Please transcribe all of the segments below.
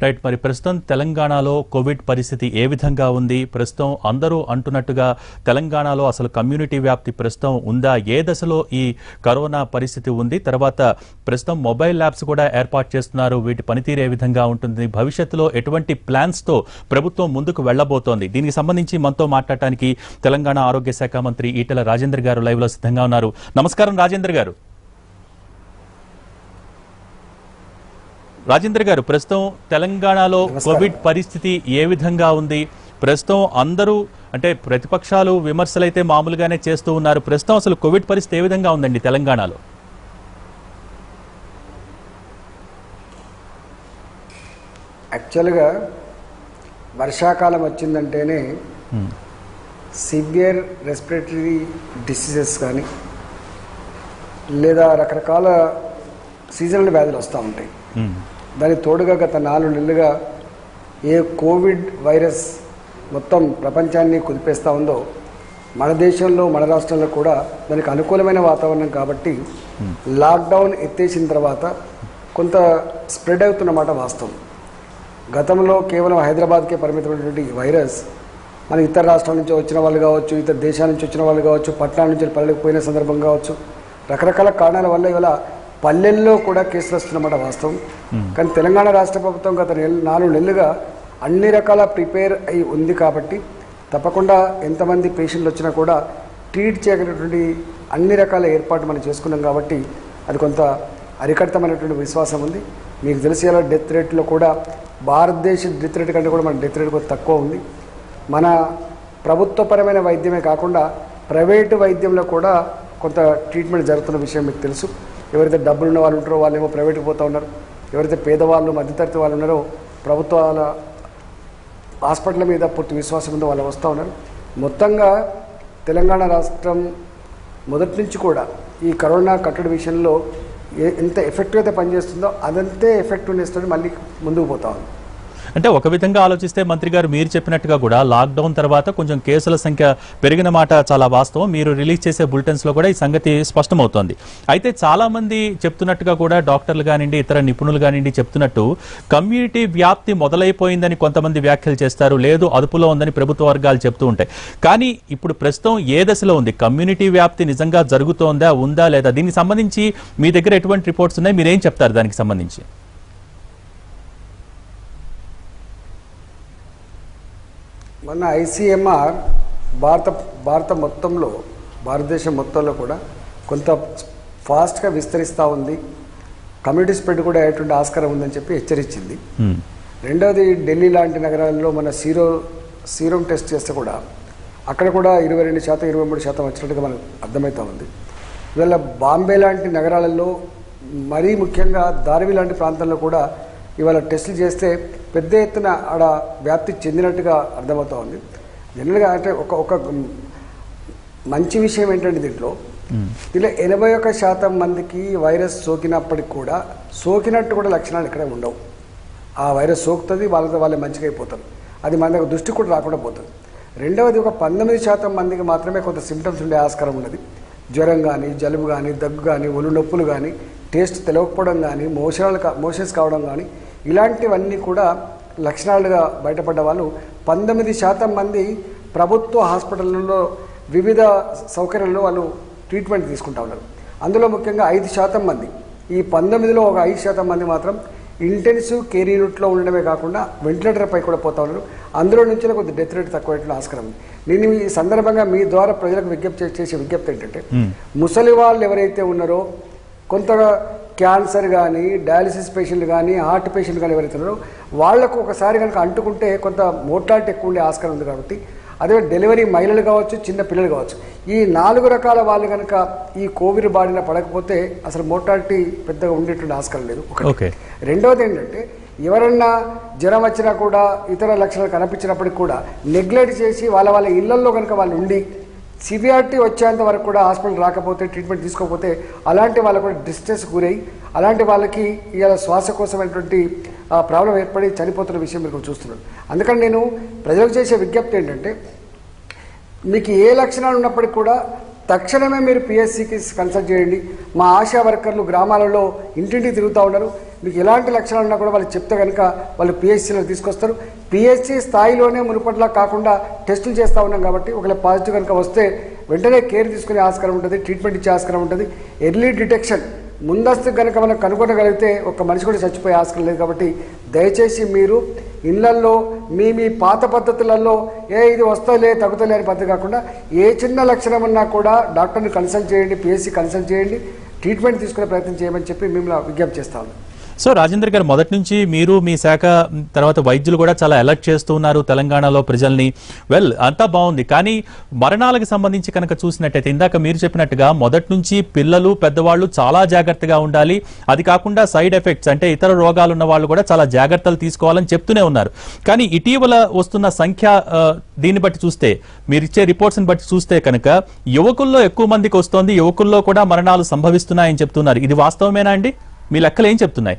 Right మరి ప్రస్తుతం తెలంగాణలో కోవిడ్ పరిస్థితి ఏ విధంగా ఉంది ప్రస్తుతం అందరూ అంటున్నట్టుగా తెలంగాణలో అసలు కమ్యూనిటీ వ్యాప్తి ప్రస్తుతం ఉందా ఏ దశలో ఈ కరోనా పరిస్థితి ఉంది తర్వాత ప్రస్తుతం మొబైల్ ల్యాబ్స్ కూడా ఏర్పాటు చేస్తున్నారు వీటి పనితీరు ఏ విధంగా ఉంటుంది భవిష్యత్తులో ఎటువంటి ప్లాన్స్ తో ప్రభుత్వం ముందుకు వెళ్లబోతోంది దీనికి సంబంధించి మనతో మాట్లాడటానికి తెలంగాణ ఆరోగ్య శాఖ మంత్రి ఈటెల రాజేందర్ గారు లైవ్ లో సిద్ధంగా ఉన్నారు నమస్కారం రాజేందర్ గారు రాజేంద్ర గారు ప్రస్తుతం తెలంగాణలో కోవిడ్ పరిస్థితి ఏ విధంగా ఉంది ప్రస్తుతం అందరూ అంటే ప్రతిపక్షాలు విమర్శలు అయితే మామూలుగానే చేస్తూ ఉన్నారు ప్రస్తుతం అసలు కోవిడ్ పరిస్థితి ఏ విధంగా ఉందండి తెలంగాణలో యాక్చువల్గా వర్షాకాలం వచ్చిందంటేనే సివియర్ రెస్పిరేటరీ డిసీజెస్ కానీ లేదా రకరకాల సీజనల్ వ్యాధులు వస్తూ ఉంటాయి ఉమ్, దానికి తోడుగా గత నాలుగు నెలలుగా ఏ కోవిడ్ వైరస్ మొత్తం ప్రపంచాన్ని కుదిపేస్తూ ఉందో మన దేశంలో మన రాష్ట్రంలో కూడా దానికి అనుకూలమైన వాతావరణం కాబట్టి లాక్డౌన్ ఎత్తేసిన తర్వాత కొంత స్ప్రెడ్ అవుతున్నమాట వాస్తవం గతంలో కేవలం హైదరాబాద్కే పరిమితమైనటువంటి ఈ వైరస్ మన ఇతర రాష్ట్రాల నుంచి వచ్చిన వాళ్ళు కావచ్చు ఇతర దేశాల నుంచి వచ్చిన వాళ్ళు కావచ్చు పట్టణాల నుంచి పల్లెలకు పోయిన సందర్భం కావచ్చు రకరకాల కారణాల వల్ల ఇవాళ పల్లెల్లో కూడా కేసులు వస్తున్నమాట వాస్తవం కానీ తెలంగాణ రాష్ట్ర ప్రభుత్వం గత నెల నాలుగు నెలలుగా అన్ని రకాల ప్రిపేర్ అయి ఉంది కాబట్టి తప్పకుండా ఎంతమంది పేషెంట్లు వచ్చినా కూడా ట్రీట్ చేయగలిగినటువంటి అన్ని రకాల ఏర్పాటు మనం చేసుకున్నాం కాబట్టి అది కొంత అరికడతమైనటువంటి విశ్వాసం ఉంది మీకు తెలిసి అలా డెత్ రేట్లో కూడా భారతదేశ డెత్ రేట్ కంటే కూడా మన డెత్ రేట్ కొంత తక్కువ ఉంది మన ప్రభుత్వపరమైన వైద్యమే కాకుండా ప్రైవేటు వైద్యంలో కూడా కొంత ట్రీట్మెంట్ జరుగుతున్న విషయం మీకు తెలుసు ఎవరైతే డబ్బులు ఉన్న వాళ్ళు ఉంటారో వాళ్ళు ఏమో ప్రైవేట్కి పోతూ ఉన్నారు ఎవరైతే పేదవాళ్ళు మధ్యతరగతి వాళ్ళు ఉన్నారో ప్రభుత్వాల హాస్పిటల్ మీద పూర్తి విశ్వాసం ఉందో వాళ్ళు వస్తూ ఉన్నారు మొత్తంగా తెలంగాణ రాష్ట్రం మొదటి నుంచి కూడా ఈ కరోనా కట్టడి విషయంలో ఏ- ఎంత ఎఫెక్టివ్ అయితే పనిచేస్తుందో అదంతే ఎఫెక్టివ్నెస్ తోటి మళ్ళీ ముందుకు పోతా ఉంది అంటే ఒక విధంగా ఆలోచిస్తే మంత్రి గారు మీరు చెప్పినట్టుగా కూడా లాక్డౌన్ తర్వాత కొంచెం కేసుల సంఖ్య పెరిగిన మాట చాలా వాస్తవం మీరు రిలీజ్ చేసే బులెటిన్స్ లో కూడా ఈ సంగతి స్పష్టమవుతోంది అయితే చాలా మంది చెప్తున్నట్టుగా కూడా డాక్టర్లు కానివ్వండి ఇతర నిపుణులు కానివ్వండి చెప్తున్నట్టు కమ్యూనిటీ వ్యాప్తి మొదలైపోయిందని కొంతమంది వ్యాఖ్యలు చేస్తారు లేదు అదుపులో ఉందని ప్రభుత్వ వర్గాలు చెప్తూ ఉంటాయి కానీ ఇప్పుడు ప్రస్తుతం ఏ దశలో ఉంది కమ్యూనిటీ వ్యాప్తి నిజంగా జరుగుతోందా ఉందా లేదా దీనికి సంబంధించి మీ దగ్గర ఎటువంటి రిపోర్ట్స్ ఉన్నాయి మీరేం చెప్తారు దానికి సంబంధించి మొన్న ఐసీఎంఆర్ భారత భారత మొత్తంలో భారతదేశం మొత్తంలో కూడా కొంత ఫాస్ట్గా విస్తరిస్తూ ఉంది కమ్యూనిటీ స్ప్రెడ్ కూడా అయ్యేటువంటి ఆస్కారం ఉందని చెప్పి హెచ్చరించింది హ్మ్. రెండవది ఢిల్లీ లాంటి నగరాల్లో మన సీరో సీరం టెస్ట్ చేస్తే కూడా అక్కడ కూడా ఇరవై రెండు శాతం ఇరవై మూడు శాతం వచ్చినట్టుగా మనకు అర్థమవుతా ఉంది ఇవాళ బాంబే లాంటి నగరాలలో మరీ ముఖ్యంగా దారివి లాంటి ప్రాంతాల్లో కూడా ఇవాళ టెస్టులు చేస్తే పెద్ద ఎత్తున ఆడ వ్యాప్తి చెందినట్టుగా అర్థమవుతా ఉంది జనరల్గా అంటే ఒక ఒక మంచి విషయం ఏంటంటే దీంట్లో ఇలా ఎనభై ఒక్క శాతం మందికి వైరస్ సోకినప్పటికి కూడా సోకినట్టు కూడా లక్షణాలు ఎక్కడ ఉండవు ఆ వైరస్ సోకుతుంది వాళ్ళతో వాళ్ళే మంచిగా అయిపోతారు అది మన దగ్గర దృష్టి కూడా రాకుండా పోతుంది రెండవది ఒక పంతొమ్మిది శాతం మందికి మాత్రమే కొంత సిమ్టమ్స్ ఉండే ఆస్కారం ఉన్నది జ్వరం కానీ జలుబు కానీ దగ్గు కానీ ఒళ్ళు నొప్పులు కానీ టేస్ట్ తెలియకపోవడం కానీ మోషనాలు కా- మోషన్స్ కావడం కానీ ఇలాంటివన్నీ కూడా లక్షణాలుగా బయటపడ్డ వాళ్ళు పంతొమ్మిది శాతం మంది ప్రభుత్వ హాస్పిటల్లో వివిధ సౌకర్యాల్లో వాళ్ళు ట్రీట్మెంట్ తీసుకుంటా ఉన్నారు అందులో ముఖ్యంగా ఐదు శాతం మంది ఈ పంతొమ్మిదిలో ఒక ఐదు శాతం మంది మాత్రం ఇంటెన్సివ్ కేర్ యూనిట్లో ఉండడమే కాకుండా వెంటిలేటర్ పై కూడా పోతా ఉన్నారు అందులో నుంచి కొద్ది డెత్ రేట్ తక్కువ ఆస్కారం ఉంది నేను ఈ సందర్భంగా మీ ద్వారా ప్రజలకు విజ్ఞప్తి చే- చేసే విజ్ఞప్తి ఏంటంటే ముసలి వాళ్ళు ఎవరైతే ఉన్నారో కొంతగా క్యాన్సర్ కానీ డయాలిసిస్ పేషెంట్లు కానీ హార్ట్ పేషెంట్ కానీ ఎవరైతే ఉన్నారో వాళ్లకు ఒకసారి కనుక అంటుకుంటే కొంత మోర్టాలిటీ ఎక్కువ ఉండే ఆస్కారం ఉంది కాబట్టి అదే డెలివరీ మహిళలు కావచ్చు చిన్న పిల్లలు కావచ్చు ఈ నాలుగు రకాల వాళ్ళు కనుక ఈ కోవిడ్ బారిన పడకపోతే అసలు మోర్టాలిటీ పెద్దగా ఉండేటువంటి ఆస్కారం లేదు ఒకటి. ఓకే రెండవది ఏంటంటే ఎవరన్నా జ్వరం వచ్చినా కూడా ఇతర లక్షణాలు కనిపించినప్పటికి కూడా నెగ్లెక్ట్ చేసి వాళ్ళ వాళ్ళ ఇళ్లల్లో కనుక వాళ్ళు ఉండి సివియారిటీ వచ్చేంత వరకు కూడా హాస్పిటల్ రాకపోతే ట్రీట్మెంట్ తీసుకోకపోతే అలాంటి వాళ్ళకు కూడా డిస్ట్రెస్ గురై అలాంటి వాళ్ళకి ఇవాళ శ్వాసకోశమైనటువంటి ప్రాబ్లం ఏర్పడి చనిపోతున్న విషయం మీరు చూస్తున్నారు అందుకని నేను ప్రజలకు చేసే విజ్ఞప్తి ఏంటంటే మీకు ఏ లక్షణాలు ఉన్నప్పటికీ కూడా తక్షణమే మీరు పిఎస్సికి కన్సల్ట్ చేయండి మా ఆశా వర్కర్లు గ్రామాలలో ఇంటింటికి తిరుగుతూ ఉన్నారు మీకు ఎలాంటి లక్షణాలు ఉన్నా కూడా వాళ్ళు చెప్తే కనుక వాళ్ళు పిహెచ్సిలో తీసుకొస్తారు పిహెచ్సి స్థాయిలోనే మునుపట్లా కాకుండా టెస్టులు చేస్తూ ఉన్నాం కాబట్టి ఒకవేళ పాజిటివ్ కనుక వస్తే వెంటనే కేర్ తీసుకునే ఆస్కారం ఉంటుంది ట్రీట్మెంట్ ఇచ్చే ఆస్కారం ఉంటుంది ఎర్లీ డిటెక్షన్ ముందస్తు కనుక మనం కనుగొనగలిగితే ఒక మనిషి కూడా చచ్చిపోయే ఆస్కారం లేదు కాబట్టి దయచేసి మీరు ఇళ్లల్లో మీ మీ పాత పద్ధతులలో ఏ ఇది వస్తలే తగ్గుతలే అని పద్ధతి కాకుండా ఏ చిన్న లక్షణం ఉన్నా కూడా డాక్టర్ని కన్సల్ట్ చేయండి పిఎస్సి కన్సల్ట్ చేయండి ట్రీట్మెంట్ తీసుకునే ప్రయత్నం చేయమని చెప్పి మిమ్మల్ని విజ్ఞప్తి చేస్తాను సో రాజేంద్ర గారు మొదటి నుంచి మీరు మీ శాఖ మ్, తర్వాత వైద్యులు కూడా చాలా అలర్ట్ చేస్తూ ఉన్నారు తెలంగాణలో ప్రజల్ని వెల్ అంతా బాగుంది కానీ మరణాలకు సంబంధించి కనుక చూసినట్టయితే ఇందాక మీరు చెప్పినట్టుగా మొదటి నుంచి పిల్లలు పెద్దవాళ్ళు చాలా జాగ్రత్తగా ఉండాలి అది కాకుండా సైడ్ ఎఫెక్ట్స్ అంటే ఇతర రోగాలు ఉన్న వాళ్ళు కూడా చాలా జాగ్రత్తలు తీసుకోవాలని చెప్తూనే ఉన్నారు కానీ ఇటీవల వస్తున్న సంఖ్య ఆ, దీన్ని బట్టి చూస్తే మీరు ఇచ్చే రిపోర్ట్స్ని బట్టి చూస్తే కనుక యువకుల్లో ఎక్కువ మందికి వస్తోంది యువకుల్లో కూడా మరణాలు సంభవిస్తున్నాయని చెప్తున్నారు ఇది వాస్తవమేనా అండి మీ లెక్కలు ఏం చెప్తున్నాయి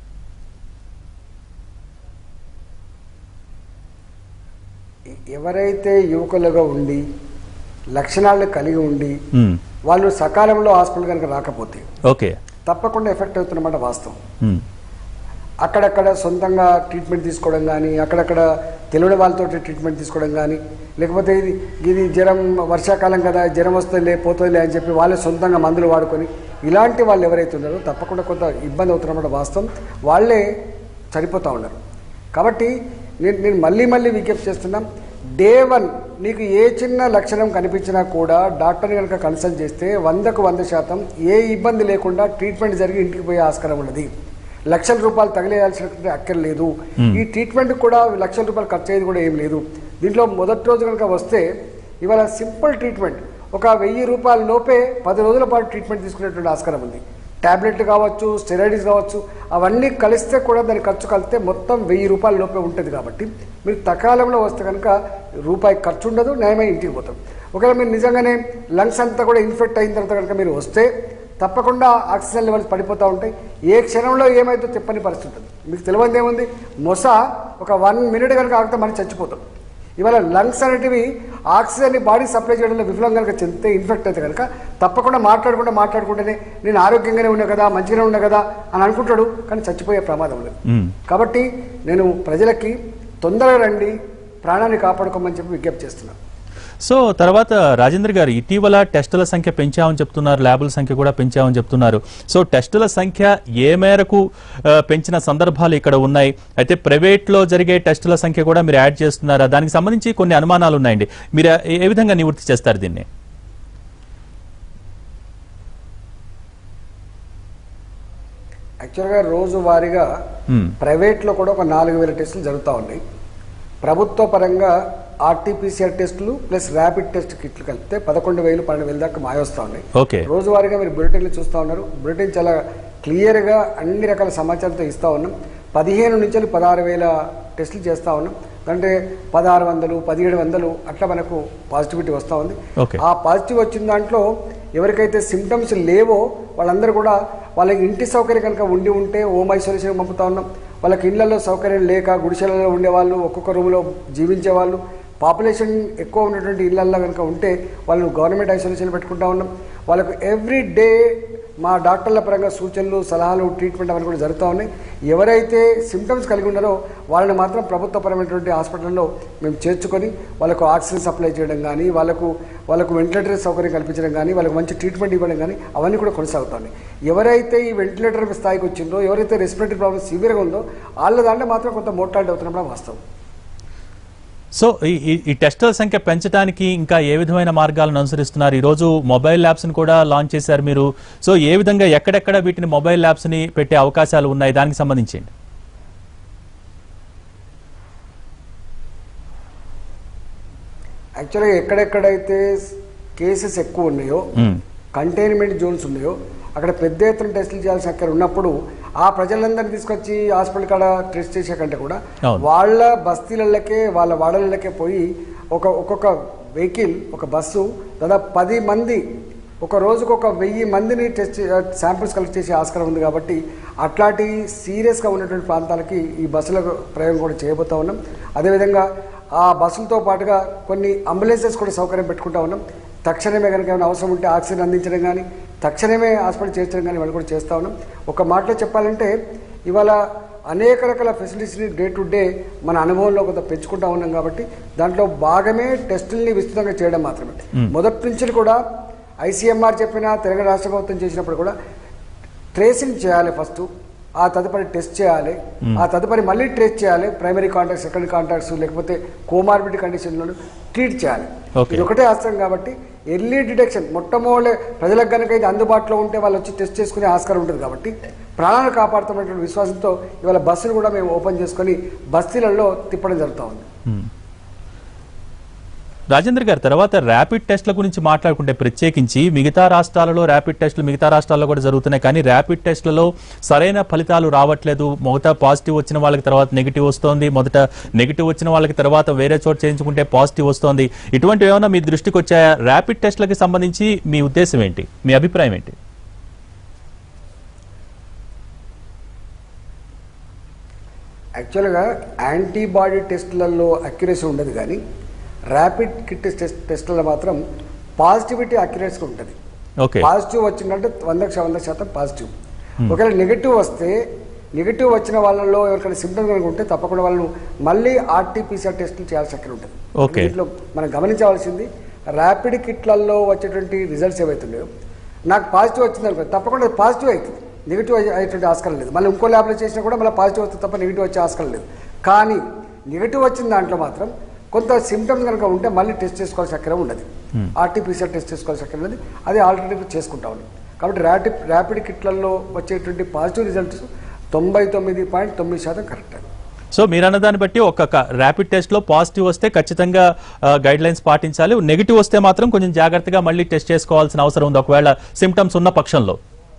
ఎవరైతే యువకులుగా ఉండి లక్షణాలను కలిగి ఉండి మ్మ్. వాళ్ళు సకాలంలో హాస్పిటల్ కనుక రాకపోతే ఓకే తప్పకుండా ఎఫెక్ట్ అవుతున్నమాట వాస్తవం మ్మ్. అక్కడక్కడ సొంతంగా ట్రీట్మెంట్ తీసుకోవడం కానీ అక్కడక్కడ తెలియని వాళ్ళతో ట్రీట్మెంట్ తీసుకోవడం కానీ లేకపోతే ఇది ఇది జ్వరం వర్షాకాలం కదా జ్వరం వస్తుందిలే పోతుందిలే అని చెప్పి వాళ్ళే సొంతంగా మందులు వాడుకొని ఇలాంటి వాళ్ళు ఎవరైతే ఉన్నారో తప్పకుండా కొంత ఇబ్బంది అవుతున్నమాట వాస్తవం వాళ్ళే చనిపోతూ ఉన్నారు కాబట్టి నేను నేను మళ్ళీ మళ్ళీ విజ్ఞప్తి చేస్తున్నాం డే వన్ నీకు ఏ చిన్న లక్షణం కనిపించినా కూడా డాక్టర్ని కనుక కన్సల్ట్ చేస్తే వందకు వంద శాతం ఏ ఇబ్బంది లేకుండా ట్రీట్మెంట్ జరిగి ఇంటికి పోయే ఆస్కారం ఉన్నది లక్షల రూపాయలు తగిలేయాల్సిన అక్కర్లేదు ఈ ట్రీట్మెంట్ కూడా లక్షల రూపాయలు ఖర్చు అయ్యేది కూడా ఏం లేదు దీంట్లో మొదటి రోజు కనుక వస్తే ఇవాళ సింపుల్ ట్రీట్మెంట్ ఒక వెయ్యి రూపాయల లోపే పది రోజుల పాటు ట్రీట్మెంట్ తీసుకునేటువంటి ఆస్కారం ఉంది టాబ్లెట్లు కావచ్చు స్టెరాయిడ్స్ కావచ్చు అవన్నీ కలిస్తే కూడా దాని ఖర్చు కలిస్తే మొత్తం వెయ్యి రూపాయల లోపే ఉంటుంది కాబట్టి మీరు తకాలంలో వస్తే కనుక రూపాయి ఖర్చు ఉండదు న్యాయమై ఇంటికి పోతాం ఒకవేళ మీరు నిజంగానే లంగ్స్ అంతా కూడా ఇన్ఫెక్ట్ అయిన తర్వాత కనుక మీరు వస్తే తప్పకుండా ఆక్సిజన్ లెవెల్స్ పడిపోతూ ఉంటాయి ఏ క్షణంలో ఏమైతే చెప్పని పరిస్థితి ఉంటుంది మీకు తెలియదు ఏముంది మొస ఒక వన్ మినిట్ కనుక ఆగితే మనం చచ్చిపోతాం ఇవాళ లంగ్స్ అనేటివి ఆక్సిజన్ని బాడీ సప్లై చేయడంలో విఫలం కనుక చెందితే ఇన్ఫెక్ట్ అయితే కనుక తప్పకుండా మాట్లాడుకుంటూ మాట్లాడుకుంటేనే నేను ఆరోగ్యంగానే ఉన్నా కదా మంచిగానే ఉన్నా కదా అని అనుకుంటాడు కానీ చచ్చిపోయే ప్రమాదం లేదు మ్మ్. కాబట్టి నేను ప్రజలకి తొందరగా రండి ప్రాణాన్ని కాపాడుకోమని చెప్పి విజ్ఞప్తి చేస్తున్నాను సో తర్వాత రాజేంద్ర గారు ఇటీవల టెస్టుల సంఖ్య పెంచామని చెప్తున్నారు ల్యాబుల సంఖ్య కూడా పెంచామని చెప్తున్నారు సో టెస్టుల సంఖ్య ఏ మేరకు ఆ, పెంచిన సందర్భాలు ఇక్కడ ఉన్నాయి అయితే ప్రైవేట్ లో జరిగే టెస్టుల సంఖ్య కూడా మీరు యాడ్ చేస్తున్నారా దానికి సంబంధించి కొన్ని అనుమానాలు ఉన్నాయండి మీరు ఏ- ఏ విధంగా నివృత్తి చేస్తారు దీన్ని యాక్చువల్గా రోజువారీగా మ్మ్. ప్రైవేట్లో కూడా ఒక నాలుగు వేల టెస్టులు జరుగుతూ ఉన్నాయి ప్రభుత్వ పరంగా ఆర్టీపీసీఆర్ టెస్టులు ప్లస్ ర్యాపిడ్ టెస్ట్ కిట్లు కలిపితే పదకొండు వేలు పన్నెండు వేల దాకా మాయ వస్తూ ఉన్నాయి ఓకే రోజువారీగా మీరు బులెటిన్లు చూస్తూ ఉన్నారు బులెటిన్ చాలా క్లియర్గా అన్ని రకాల సమాచారంతో ఇస్తూ ఉన్నాం పదిహేను నుంచి పదహారు వేల టెస్టులు చేస్తూ ఉన్నాం అంటే పదహారు వందలు పదిహేడు వందలు అట్లా మనకు పాజిటివిటీ వస్తూ ఉంది ఓకే. ఆ పాజిటివ్ వచ్చిన దాంట్లో ఎవరికైతే సిమ్టమ్స్ లేవో వాళ్ళందరూ కూడా వాళ్ళకి ఇంటి సౌకర్యం కనుక ఉండి ఉంటే హోమ్ ఐసోలేషన్ పంపుతా ఉన్నాం వాళ్ళకి ఇళ్లలో సౌకర్యం లేక గుడిసెలలో ఉండేవాళ్ళు ఒక్కొక్క రూమ్లో జీవించే వాళ్ళు పాపులేషన్ ఎక్కువ ఉన్నటువంటి ఇళ్లల్లో కనుక ఉంటే వాళ్ళని గవర్నమెంట్ ఐసోలేషన్ పెట్టుకుంటా ఉన్నాం వాళ్ళకు ఎవ్రీ డే మా డాక్టర్ల పరంగా సూచనలు సలహాలు ట్రీట్మెంట్ అవన్నీ కూడా జరుగుతూ ఉన్నాయి ఎవరైతే సిమ్టమ్స్ కలిగి ఉన్నారో వాళ్ళని మాత్రం ప్రభుత్వపరమైనటువంటి హాస్పిటల్లో మేము చేర్చుకొని వాళ్ళకు ఆక్సిజన్ సప్లై చేయడం కానీ వాళ్ళకు వాళ్ళకు వెంటిలేటర్ సౌకర్యం కల్పించడం కానీ వాళ్ళకు మంచి ట్రీట్మెంట్ ఇవ్వడం కానీ అవన్నీ కూడా కొనసాగుతున్నాయి ఎవరైతే ఈ వెంటిలేటర్ స్థాయికి వచ్చిందో ఎవరైతే రెస్పిరేటరీ ప్రాబ్లమ్ సివియర్గా ఉందో వాళ్ళ దాంట్లో మాత్రం కొంత మోర్టాలిటీ అవుతున్నప్పుడు వాస్తవం సో ఈ- ఈ- ఈ టెస్టుల సంఖ్య పెంచడానికి ఇంకా ఏ విధమైన మార్గాలను అనుసరిస్తున్నారు ఈ రోజు మొబైల్ ల్యాబ్స్ ని కూడా లాంచ్ చేశారు మీరు సో ఏ విధంగా ఎక్కడెక్కడ వీటిని మొబైల్ ల్యాబ్స్ ని పెట్టే అవకాశాలు ఉన్నాయి దానికి సంబంధించి యాక్చువల్గా ఎక్కడెక్కడైతే కేసెస్ ఎక్కువ ఉన్నాయో మ్మ్. కంటైన్మెంట్ జోన్స్ ఉన్నాయో అక్కడ పెద్ద ఎత్తున టెస్టులు చేయాల్సిన అక్కడ ఉన్నప్పుడు ఆ ప్రజలందరినీ తీసుకొచ్చి హాస్పిటల్ కాడ టెస్ట్ చేసే కంటే కూడా అవును. వాళ్ళ బస్తీలకే వాళ్ళ వాడలకే పోయి ఒక ఒక్కొక్క వెహికల్ ఒక బస్సు దాదాపు పది మంది ఒక రోజుకు ఒక వెయ్యి మందిని టెస్ట్ శాంపిల్స్ కలెక్ట్ చేసే ఆస్కారం ఉంది కాబట్టి అట్లాంటి సీరియస్గా ఉన్నటువంటి ప్రాంతాలకి ఈ బస్సుల ప్రయోగం కూడా చేయబోతా ఉన్నాం అదేవిధంగా ఆ బస్సులతో పాటుగా కొన్ని అంబులెన్సెస్ కూడా సౌకర్యం పెట్టుకుంటా ఉన్నాం తక్షణమే కనుక ఏమైనా అవసరం ఉంటే ఆక్సిజన్ అందించడం కానీ తక్షణమే హాస్పిటల్ చేర్చడం కానీ వాళ్ళు కూడా చేస్తూ ఉన్నాం ఒక మాటలో చెప్పాలంటే ఇవాళ అనేక రకాల ఫెసిలిటీస్ని డే టు డే మన అనుభవంలో కొంత పెంచుకుంటా ఉన్నాం కాబట్టి దాంట్లో భాగమే టెస్టుల్ని విస్తృతంగా చేయడం మాత్రమే మొదటి నుంచి కూడా ఐసీఎంఆర్ చెప్పిన తెలంగాణ రాష్ట్ర ప్రభుత్వం చేసినప్పుడు కూడా ట్రేసింగ్ చేయాలి ఫస్ట్ ఆ తదుపరి టెస్ట్ చేయాలి ఆ తదుపరి మళ్ళీ ట్రేస్ చేయాలి ప్రైమరీ కాంటాక్ట్ సెకండ్ కాంటాక్ట్స్ లేకపోతే కోమార్బిడ్ కండిషన్లను ట్రీట్ చేయాలి Okay. ఇది ఒకటే ఆస్తం కాబట్టి ఎర్లీ డిటెక్షన్ మొట్టమొదటి ప్రజలకు కనుక ఇది అందుబాటులో ఉంటే వాళ్ళు వచ్చి టెస్ట్ చేసుకునే ఆస్కారం ఉంటుంది కాబట్టి ప్రాణాలు కాపాడుతున్నటువంటి విశ్వాసంతో ఇవాళ బస్సులు కూడా మేము ఓపెన్ చేసుకొని బస్తీలలో తిప్పడం జరుగుతూ ఉంది రాజేంద్ర గారు తర్వాత ర్యాపిడ్ టెస్ట్ల గురించి మాట్లాడుకుంటే ప్రత్యేకించి మిగతా రాష్ట్రాలలో ర్యాపిడ్ టెస్టులు మిగతా రాష్ట్రాల్లో కూడా జరుగుతున్నాయి కానీ ర్యాపిడ్ టెస్ట్లలో సరైన ఫలితాలు రావట్లేదు మొదట పాజిటివ్ వచ్చిన వాళ్ళకి తర్వాత నెగిటివ్ వస్తోంది మొదట నెగిటివ్ వచ్చిన వాళ్ళకి తర్వాత వేరే చోట చేయించుకుంటే పాజిటివ్ వస్తోంది ఇటువంటివి ఏమైనా మీ దృష్టికి వచ్చాయా ర్యాపిడ్ టెస్ట్లకి సంబంధించి మీ ఉద్దేశం ఏంటి మీ అభిప్రాయం ఏంటి యాక్చువల్గా యాంటీబాడీ టెస్టులలో అక్యురసీ ఉండదు కానీ ర్యాపిడ్ కిట్ టెస్ట్ టెస్టులలో మాత్రం పాజిటివిటీ అక్యురసీ ఉంటుంది ఓకే పాజిటివ్ వచ్చిందంటే వందకు శా- వంద శాతం పాజిటివ్ ఒకవేళ నెగిటివ్ వస్తే నెగిటివ్ వచ్చిన వాళ్ళలో ఎవరికైనా సిమ్టమ్ కనుక ఉంటే తప్పకుండా వాళ్ళను మళ్ళీ ఆర్టీపీసీఆర్ టెస్టులు చేయాల్సి అక్కడ ఉంటుంది Okay. దీంట్లో మనం గమనించవలసింది ర్యాపిడ్ కిట్లలో వచ్చేటువంటి రిజల్ట్స్ ఏవైతున్నాయో నాకు పాజిటివ్ వచ్చింది అనుకో తప్పకుండా అది పాజిటివ్ అవుతుంది నెగిటివ్ అయ్యేటువంటి ఆస్కారం లేదు మళ్ళీ ఇంకో ల్యాబ్లో చేసినా కూడా మళ్ళీ పాజిటివ్ వస్తుంది తప్ప నెగిటివ్ వచ్చే ఆస్కారం లేదు కానీ నెగిటివ్ వచ్చిన దాంట్లో మాత్రం కొంత సిమ్టమ్స్ కనుక ఉంటే మళ్ళీ టెస్ట్ చేసుకోవాల్సి అక్కడ ఉండదు ఆర్టీపీసీఆర్ టెస్ట్ చేసుకోవాల్సి అక్కడ ఉన్నది అది ఆల్టర్నేటివ్ చేసుకుంటా ఉంది కాబట్టి ర్యాపిడ్ ర్యాపిడ్ కిట్లలో వచ్చేటువంటి పాజిటివ్ రిజల్ట్స్ తొంభై తొమ్మిది పాయింట్ తొమ్మిది శాతం కరెక్ట్ అది సో మీరు అన్న దాన్ని బట్టి ఒక ర్యాపిడ్ టెస్ట్ లో పాజిటివ్ వస్తే ఖచ్చితంగా గైడ్ లైన్స్ పాటించాలి నెగిటివ్ వస్తే మాత్రం కొంచెం జాగ్రత్తగా మళ్ళీ టెస్ట్ చేసుకోవాల్సిన అవసరం ఉంది ఒకవేళ సిమ్టమ్స్ ఉన్న పక్షంలో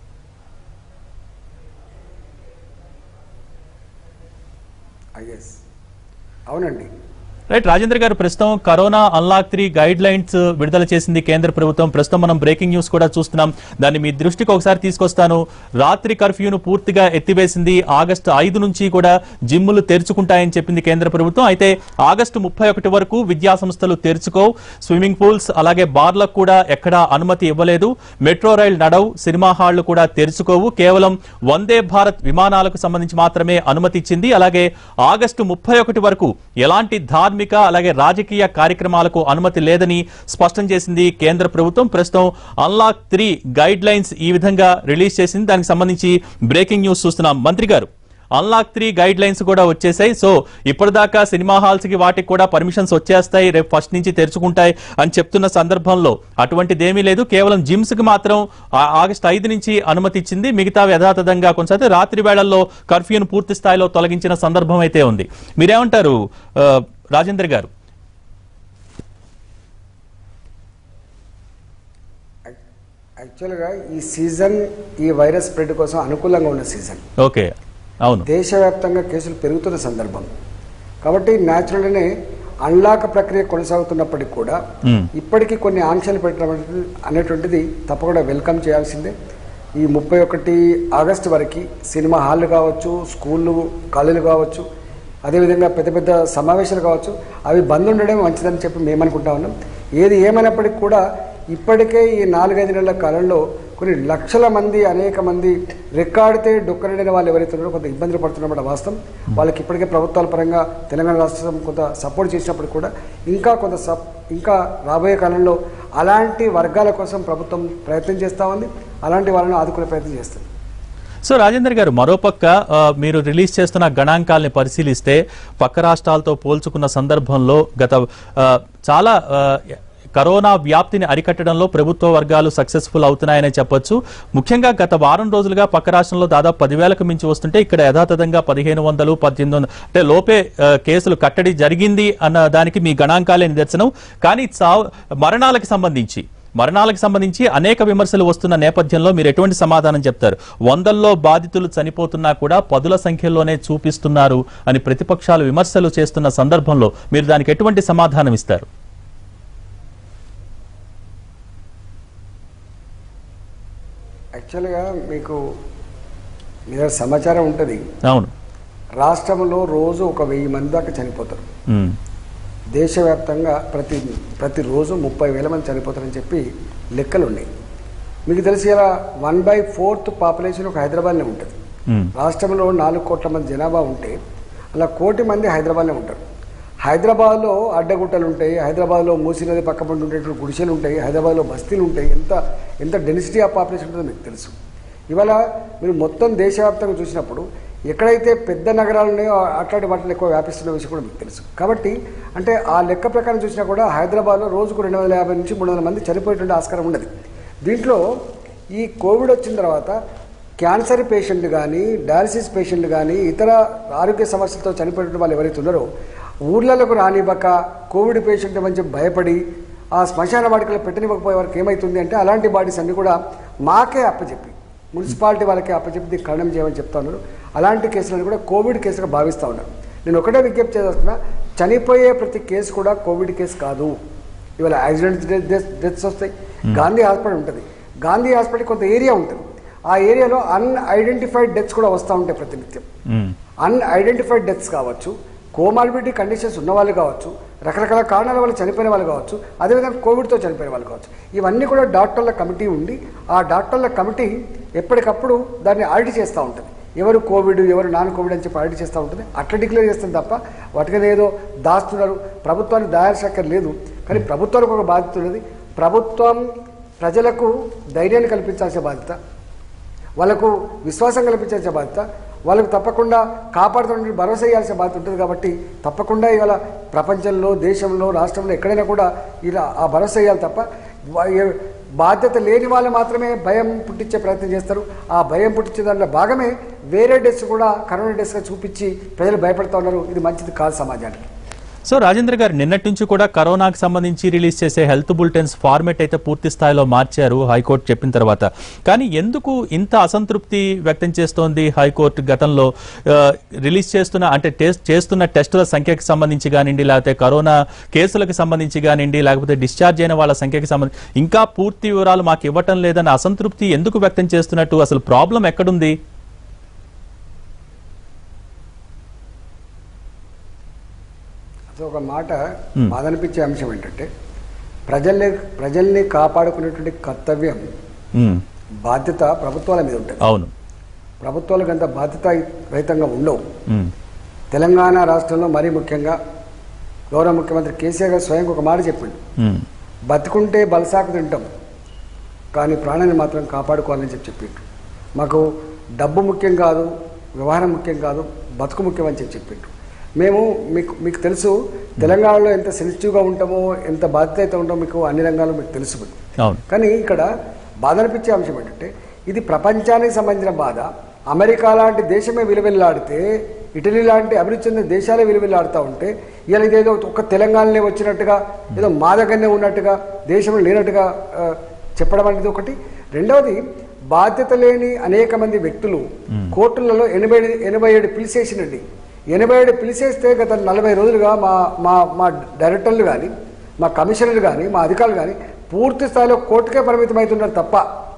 ఐఎస్ అవునండి రైట్ రాజేంద్ర గారు ప్రస్తుతం corona unlock three guidelines విడుదల చేసింది కేంద్ర ప్రభుత్వం ప్రస్తుతం మనం బ్రేకింగ్ న్యూస్ కూడా చూస్తున్నాం దాన్ని మీ దృష్టికి ఒకసారి తీసుకొస్తాను రాత్రి కర్ఫ్యూను పూర్తిగా ఎత్తివేసింది ఆగస్టు ఐదు నుంచి కూడా జిమ్ములు తెరుచుకుంటాయని చెప్పింది కేంద్ర ప్రభుత్వం అయితే ఆగస్టు ముప్పై ఒకటి వరకు విద్యా సంస్థలు తెరుచుకో స్విమ్మింగ్ పూల్స్ అలాగే బార్లకు కూడా ఎక్కడా అనుమతి ఇవ్వలేదు మెట్రో రైల్ నడవు సినిమా హాళ్లు కూడా తెరుచుకోవు కేవలం వందే భారత్ విమానాలకు సంబంధించి మాత్రమే అనుమతి ఇచ్చింది అలాగే ఆగస్టు ముప్పై ఒకటి వరకు ఎలాంటి ధార్మిక అలాగే రాజకీయ కార్యక్రమాలకు అనుమతి లేదని స్పష్టం చేసింది కేంద్ర ప్రభుత్వం ప్రస్తుతం అన్లాక్ త్రీ గైడ్ లైన్స్ ఈ విధంగా రిలీజ్ చేసింది దానికి సంబంధించి బ్రేకింగ్ న్యూస్ చూస్తున్నాం మంత్రి గారు అన్లాక్ త్రీ గైడ్ లైన్స్ కూడా వచ్చేసాయి సో ఇప్పటిదాకా సినిమా హాల్స్ కి వాటికి కూడా పర్మిషన్స్ వచ్చేస్తాయి రేపు ఫస్ట్ నుంచి తెరుచుకుంటాయి అని చెప్తున్న సందర్భంలో అటువంటిదేమీ లేదు కేవలం జిమ్స్ కి మాత్రం ఆ- ఆగస్టు ఐదు నుంచి అనుమతి ఇచ్చింది మిగతా యథాతథంగా కొనసాగితే రాత్రి వేళల్లో కర్ఫ్యూను పూర్తి స్థాయిలో తొలగించిన సందర్భం అయితే ఉంది మీరేమంటారు ఆ, రాజేంద్ర గారు యాక్చువల్గా ఈ సీజన్ ఈ వైరస్ స్ప్రెడ్ కోసం అనుకూలంగా ఉన్న సీజన్ ఓకే అవును దేశవ్యాప్తంగా కేసులు పెరుగుతున్న సందర్భం కాబట్టి న్యాచురల్గానే అన్లాక్ ప్రక్రియ కొనసాగుతున్నప్పటికీ కూడా మ్మ్. ఇప్పటికీ కొన్ని ఆంక్షలు పెట్టడం అనేది- అనేటువంటిది తప్పకుండా వెల్కమ్ చేయాల్సిందే ఈ ముప్పై ఒకటి ఆగస్టు వరకు సినిమా హాళ్ళు కావచ్చు స్కూళ్ళు కాలేజీలు కావచ్చు అదేవిధంగా పెద్ద పెద్ద సమావేశాలు కావచ్చు అవి బంద్ ఉండడం మంచిదని చెప్పి మేము అనుకుంటా ఉన్నాం ఏది ఏమైనప్పటికీ కూడా ఇప్పటికే ఈ నాలుగైదు నెలల కాలంలో కొన్ని లక్షల మంది అనేక మంది రెక్కాడితే డొక్కరడిన వాళ్ళు ఎవరైతే ఉన్నారో కొంత ఇబ్బందులు పడుతున్నమాట వాస్తవం వాళ్ళకి ఇప్పటికే ప్రభుత్వాల పరంగా తెలంగాణ రాష్ట్రం కొంత సపోర్ట్ చేసినప్పుడు కూడా ఇంకా కొంత సప్ ఇంకా రాబోయే కాలంలో అలాంటి వర్గాల కోసం ప్రభుత్వం ప్రయత్నం చేస్తూ ఉంది అలాంటి వాళ్ళని ఆదుకునే ప్రయత్నం చేస్తుంది సో రాజేందర్ గారు మరోపక్క ఆ, మీరు రిలీజ్ చేస్తున్న గణాంకాల్ని పరిశీలిస్తే పక్క రాష్ట్రాలతో పోల్చుకున్న సందర్భంలో గత ఆ, చాలా ఆ, కరోనా వ్యాప్తిని అరికట్టడంలో ప్రభుత్వ వర్గాలు సక్సెస్ఫుల్ అవుతున్నాయని చెప్పొచ్చు ముఖ్యంగా గత వారం రోజులుగా పక్క రాష్ట్రంలో దాదాపు పదివేలకు మించి వస్తుంటే ఇక్కడ యథాతథంగా పదిహేను వందలు పద్దెనిమిది వందలు అంటే లోపే ఆ, కేసులు కట్టడి జరిగింది అన్న దానికి మీ గణాంకాలే నిదర్శనం కానీ చావు మరణాలకు సంబంధించి మరణాలకు సంబంధించి అనేక విమర్శలు వస్తున్న నేపథ్యంలో మీరు ఎటువంటి సమాధానం చెప్తారు వందల్లో బాధితులు చనిపోతున్నా కూడా పదుల సంఖ్యలోనే చూపిస్తున్నారు అని ప్రతిపక్షాలు విమర్శలు చేస్తున్న సందర్భంలో మీరు దానికి ఎటువంటి సమాధానం ఇస్తారు యాక్చువల్గా మీకు మీ దగ్గర సమాచారం ఉంటుంది అవును రాష్ట్రంలో రోజు ఒక వెయ్యి మంది దాకా చనిపోతారు ఉమ్. దేశవ్యాప్తంగా ప్రతి ప్రతిరోజు ముప్పై వేల మంది చనిపోతారని చెప్పి లెక్కలు ఉన్నాయి మీకు తెలిసి ఇలా వన్ బై ఫోర్త్ పాపులేషన్ ఒక హైదరాబాద్లో ఉంటుంది మ్మ్. రాష్ట్రంలో నాలుగు కోట్ల మంది జనాభా ఉంటే అలా కోటి మంది హైదరాబాద్లో ఉంటారు హైదరాబాద్లో అడ్డగుట్టలు ఉంటాయి హైదరాబాద్లో మూసీ నది పక్క పంట ఉండేటువంటి గుడిసెలు ఉంటాయి హైదరాబాద్లో బస్తీలు ఉంటాయి ఎంత ఎంత డెన్సిటీ ఆఫ్ పాపులేషన్ ఉంటుందో మీకు తెలుసు ఇవాళ మీరు మొత్తం దేశవ్యాప్తంగా చూసినప్పుడు ఎక్కడైతే పెద్ద నగరాలు ఉన్నాయో అట్లాంటి వాటిని ఎక్కువ వ్యాపిస్తున్న విషయం కూడా మీకు తెలుసు కాబట్టి అంటే ఆ లెక్క ప్రకారం చూసినా కూడా హైదరాబాద్లో రోజుకు రెండు వందల యాభై నుంచి మూడు వందల మంది చనిపోయేటువంటి ఆస్కారం ఉండదు దీంట్లో ఈ కోవిడ్ వచ్చిన తర్వాత క్యాన్సర్ పేషెంట్ కానీ డయాలసిస్ పేషెంట్ కానీ ఇతర ఆరోగ్య సమస్యలతో చనిపోయిన వాళ్ళు ఎవరైతే ఉన్నారో ఊర్లలోకి రానివ్వక కోవిడ్ పేషెంట్ మంచి భయపడి ఆ శ్మశాన వాటికలో పెట్టనివ్వకపోయే వరకు ఏమవుతుంది అంటే అలాంటి బాడీస్ అన్ని కూడా మాకే అప్పచెప్పి మున్సిపాలిటీ వాళ్ళకే అప్పచెప్పి దీనికి ఖండం చేయమని చెప్తా ఉన్నారు అలాంటి కేసులను కూడా కోవిడ్ కేసుగా భావిస్తూ ఉన్నారు నేను ఒకటే విజ్ఞప్తి చేస్తున్నా చనిపోయే ప్రతి కేసు కూడా కోవిడ్ కేసు కాదు ఇవాళ యాక్సిడెంట్ డెత్ డెత్స్ వస్తాయి గాంధీ హాస్పిటల్ ఉంటుంది గాంధీ హాస్పిటల్ కొంత ఏరియా ఉంటుంది ఆ ఏరియాలో అన్ఐడెంటిఫైడ్ డెత్స్ కూడా వస్తూ ఉంటాయి ప్రతినిత్యం మ్మ్. అన్ఐడెంటిఫైడ్ డెత్స్ కావచ్చు కోమార్బిడిటీ కండిషన్స్ ఉన్న వాళ్ళు కావచ్చు రకరకాల కారణాల వల్ల చనిపోయిన వాళ్ళు కావచ్చు అదేవిధంగా కోవిడ్తో చనిపోయిన వాళ్ళు కావచ్చు ఇవన్నీ కూడా డాక్టర్ల కమిటీ ఉండి ఆ డాక్టర్ల కమిటీ ఎప్పటికప్పుడు దాన్ని ఆడిట్ చేస్తూ ఉంటుంది ఎవరు కోవిడ్ ఎవరు నాన్ కోవిడ్ అని చెప్పి ఆడిట్ చేస్తూ ఉంటుంది అట్లా డిక్లేర్ చేస్తుంది తప్ప వాటికైనా ఏదో దాస్తున్నారు ప్రభుత్వానికి దాయాల్సిన లేదు కానీ ప్రభుత్వానికి ఒక బాధ్యత ఉన్నది ప్రభుత్వం ప్రజలకు ధైర్యాన్ని కల్పించాల్సిన బాధ్యత వాళ్ళకు విశ్వాసం కల్పించాల్సిన బాధ్యత వాళ్ళకు తప్పకుండా కాపాడుతున్న భరోసా ఇవ్వాల్సిన బాధ్యత ఉంటుంది కాబట్టి తప్పకుండా ఇవాళ ప్రపంచంలో దేశంలో రాష్ట్రంలో ఎక్కడైనా కూడా ఇలా ఆ భరోసా ఇవ్వాలి తప్ప వా- ఏ- బాధ్యత లేని వాళ్ళు మాత్రమే భయం పుట్టించే ప్రయత్నం చేస్తారు ఆ భయం పుట్టించే దాంట్లో భాగమే వేరే డెస్ కూడా కరోనా డెస్గా చూపించి ప్రజలు భయపడుతూ ఉన్నారు ఇది మంచిది కాదు సమాజానికి సో రాజేంద్ర గారు నిన్నటి నుంచి కూడా కరోనాకు సంబంధించి రిలీజ్ చేసే హెల్త్ బులెటిన్స్ ఫార్మేట్ అయితే పూర్తి స్థాయిలో మార్చారు హైకోర్టు చెప్పిన తర్వాత కానీ ఎందుకు ఇంత అసంతృప్తి వ్యక్తం చేస్తోంది హైకోర్టు గతంలో ఆ, రిలీజ్ చేస్తున్న అంటే టెస్ట్ చేస్తున్న టెస్టుల సంఖ్యకి సంబంధించి కానివ్వండి లేకపోతే కరోనా కేసులకు సంబంధించి కానివ్వండి లేకపోతే డిశ్చార్జ్ అయిన వాళ్ళ సంఖ్యకి సంబంధించి ఇంకా పూర్తి వివరాలు మాకు ఇవ్వటం లేదన్న అసంతృప్తి ఎందుకు వ్యక్తం చేస్తున్నట్టు అసలు ప్రాబ్లం ఎక్కడుంది అది ఒక మాట బాధ అనిపించే అంశం ఏంటంటే ప్రజల్ని ప్రజల్ని కాపాడుకునేటువంటి కర్తవ్యం ఉమ్, బాధ్యత ప్రభుత్వాల మీద ఉంటుంది అవును ప్రభుత్వాలకు అంత బాధ్యత రహితంగా ఉండవు ఉమ్, తెలంగాణ రాష్ట్రంలో మరీ ముఖ్యంగా గౌరవ ముఖ్యమంత్రి కేసీఆర్ గారు స్వయంగా ఒక మాట చెప్పిండు ఉమ్, బతుకుంటే బలసాకు తింటాం కానీ ప్రాణాన్ని మాత్రం కాపాడుకోవాలని చెప్పి చెప్పిండు మాకు డబ్బు ముఖ్యం కాదు వ్యవహారం ముఖ్యం కాదు బతుకు ముఖ్యం అని చెప్పి చెప్పిండు మేము మీకు మీకు తెలుసు తెలంగాణలో ఎంత సెన్సిటివ్గా ఉంటామో ఎంత బాధ్యత అయితే ఉంటామో మీకు అన్ని రంగాల్లో మీకు తెలుసు అవును కానీ ఇక్కడ బాధ అనిపించే అంశం ఏంటంటే ఇది ప్రపంచానికి సంబంధించిన బాధ అమెరికా లాంటి దేశమే విలువెల్లాడితే ఇటలీ లాంటి అభివృద్ధి చెందిన దేశాలే విలువెల్లాడుతూ ఉంటే ఇలా ఇదేదో ఒక్క తెలంగాణలో వచ్చినట్టుగా ఏదో మా దగ్గరనే ఉన్నట్టుగా దేశంలో లేనట్టుగా ఆ, చెప్పడం అనేది ఒకటి రెండవది బాధ్యత లేని అనేక మంది వ్యక్తులు కోర్టులలో ఎనభై ఎనభై ఏడు పిలిచేసినండి ఎనభై ఏడు పిలిచేస్తే గత నలభై రోజులుగా మా మా మా డైరెక్టర్లు కానీ మా కమిషనర్లు కానీ మా అధికారులు కానీ పూర్తి స్థాయిలో కోర్టుకే పరిమితం అవుతున్నారు తప్ప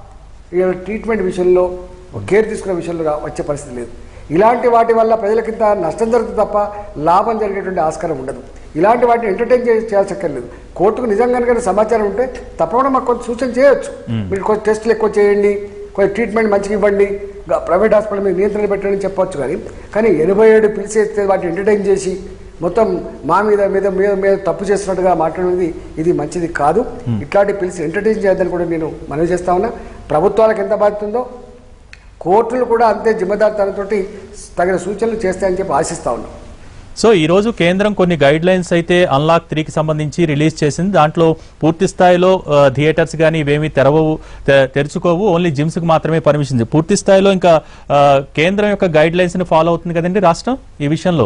ఇక ట్రీట్మెంట్ విషయంలో కేర్ తీసుకునే విషయంలో రా- వచ్చే పరిస్థితి లేదు ఇలాంటి వాటి వల్ల ప్రజలకింత నష్టం జరుగుతుంది తప్ప లాభం జరిగేటువంటి ఆస్కారం ఉండదు ఇలాంటి వాటిని ఎంటర్టైన్ చే చేయాల్సక్కర్లేదు కోర్టుకు నిజంగా కనుక సమాచారం ఉంటే తప్పకుండా మాకు కొంచెం సూచన చేయొచ్చు మీరు కొంచెం టెస్టులు ఎక్కువ చేయండి కొంచెం ట్రీట్మెంట్ మంచిగా ఇవ్వండి గా- ప్రైవేట్ హాస్పిటల్ మీద నియంత్రణ పెట్టండి అని చెప్పొచ్చు కానీ కానీ ఎనభై ఏడు పిలిచేస్తే వాటిని ఎంటర్టైన్ చేసి మొత్తం మా మీద మీద మీద మీద తప్పు చేస్తున్నట్టుగా మాట్లాడేది ఇది మంచిది కాదు ఇట్లాంటి పిలిచి ఎంటర్టైన్ చేయొద్దని కూడా నేను మనవి చేస్తా ఉన్నా ప్రభుత్వాలకు ఎంత బాధ్యత ఉందో కోర్టులు కూడా అంతే జిమ్మదారితనంతో తగిన సూచనలు చేస్తాయని చెప్పి ఆశిస్తా ఉన్నాం సో ఈ రోజు కేంద్రం కొన్ని గైడ్ లైన్స్ అయితే అన్లాక్ త్రీకి సంబంధించి రిలీజ్ చేసింది దాంట్లో పూర్తి స్థాయిలో ఆ, థియేటర్స్ కానీ ఇవేమీ తెరవవు తె- తెరుచుకోవు ఓన్లీ జిమ్స్ కి మాత్రమే పర్మిషన్ ఉంది. పూర్తి స్థాయిలో ఇంకా ఆ, కేంద్రం యొక్క గైడ్ లైన్స్ ని ఫాలో అవుతుంది కదండి రాష్ట్రం ఈ విషయంలో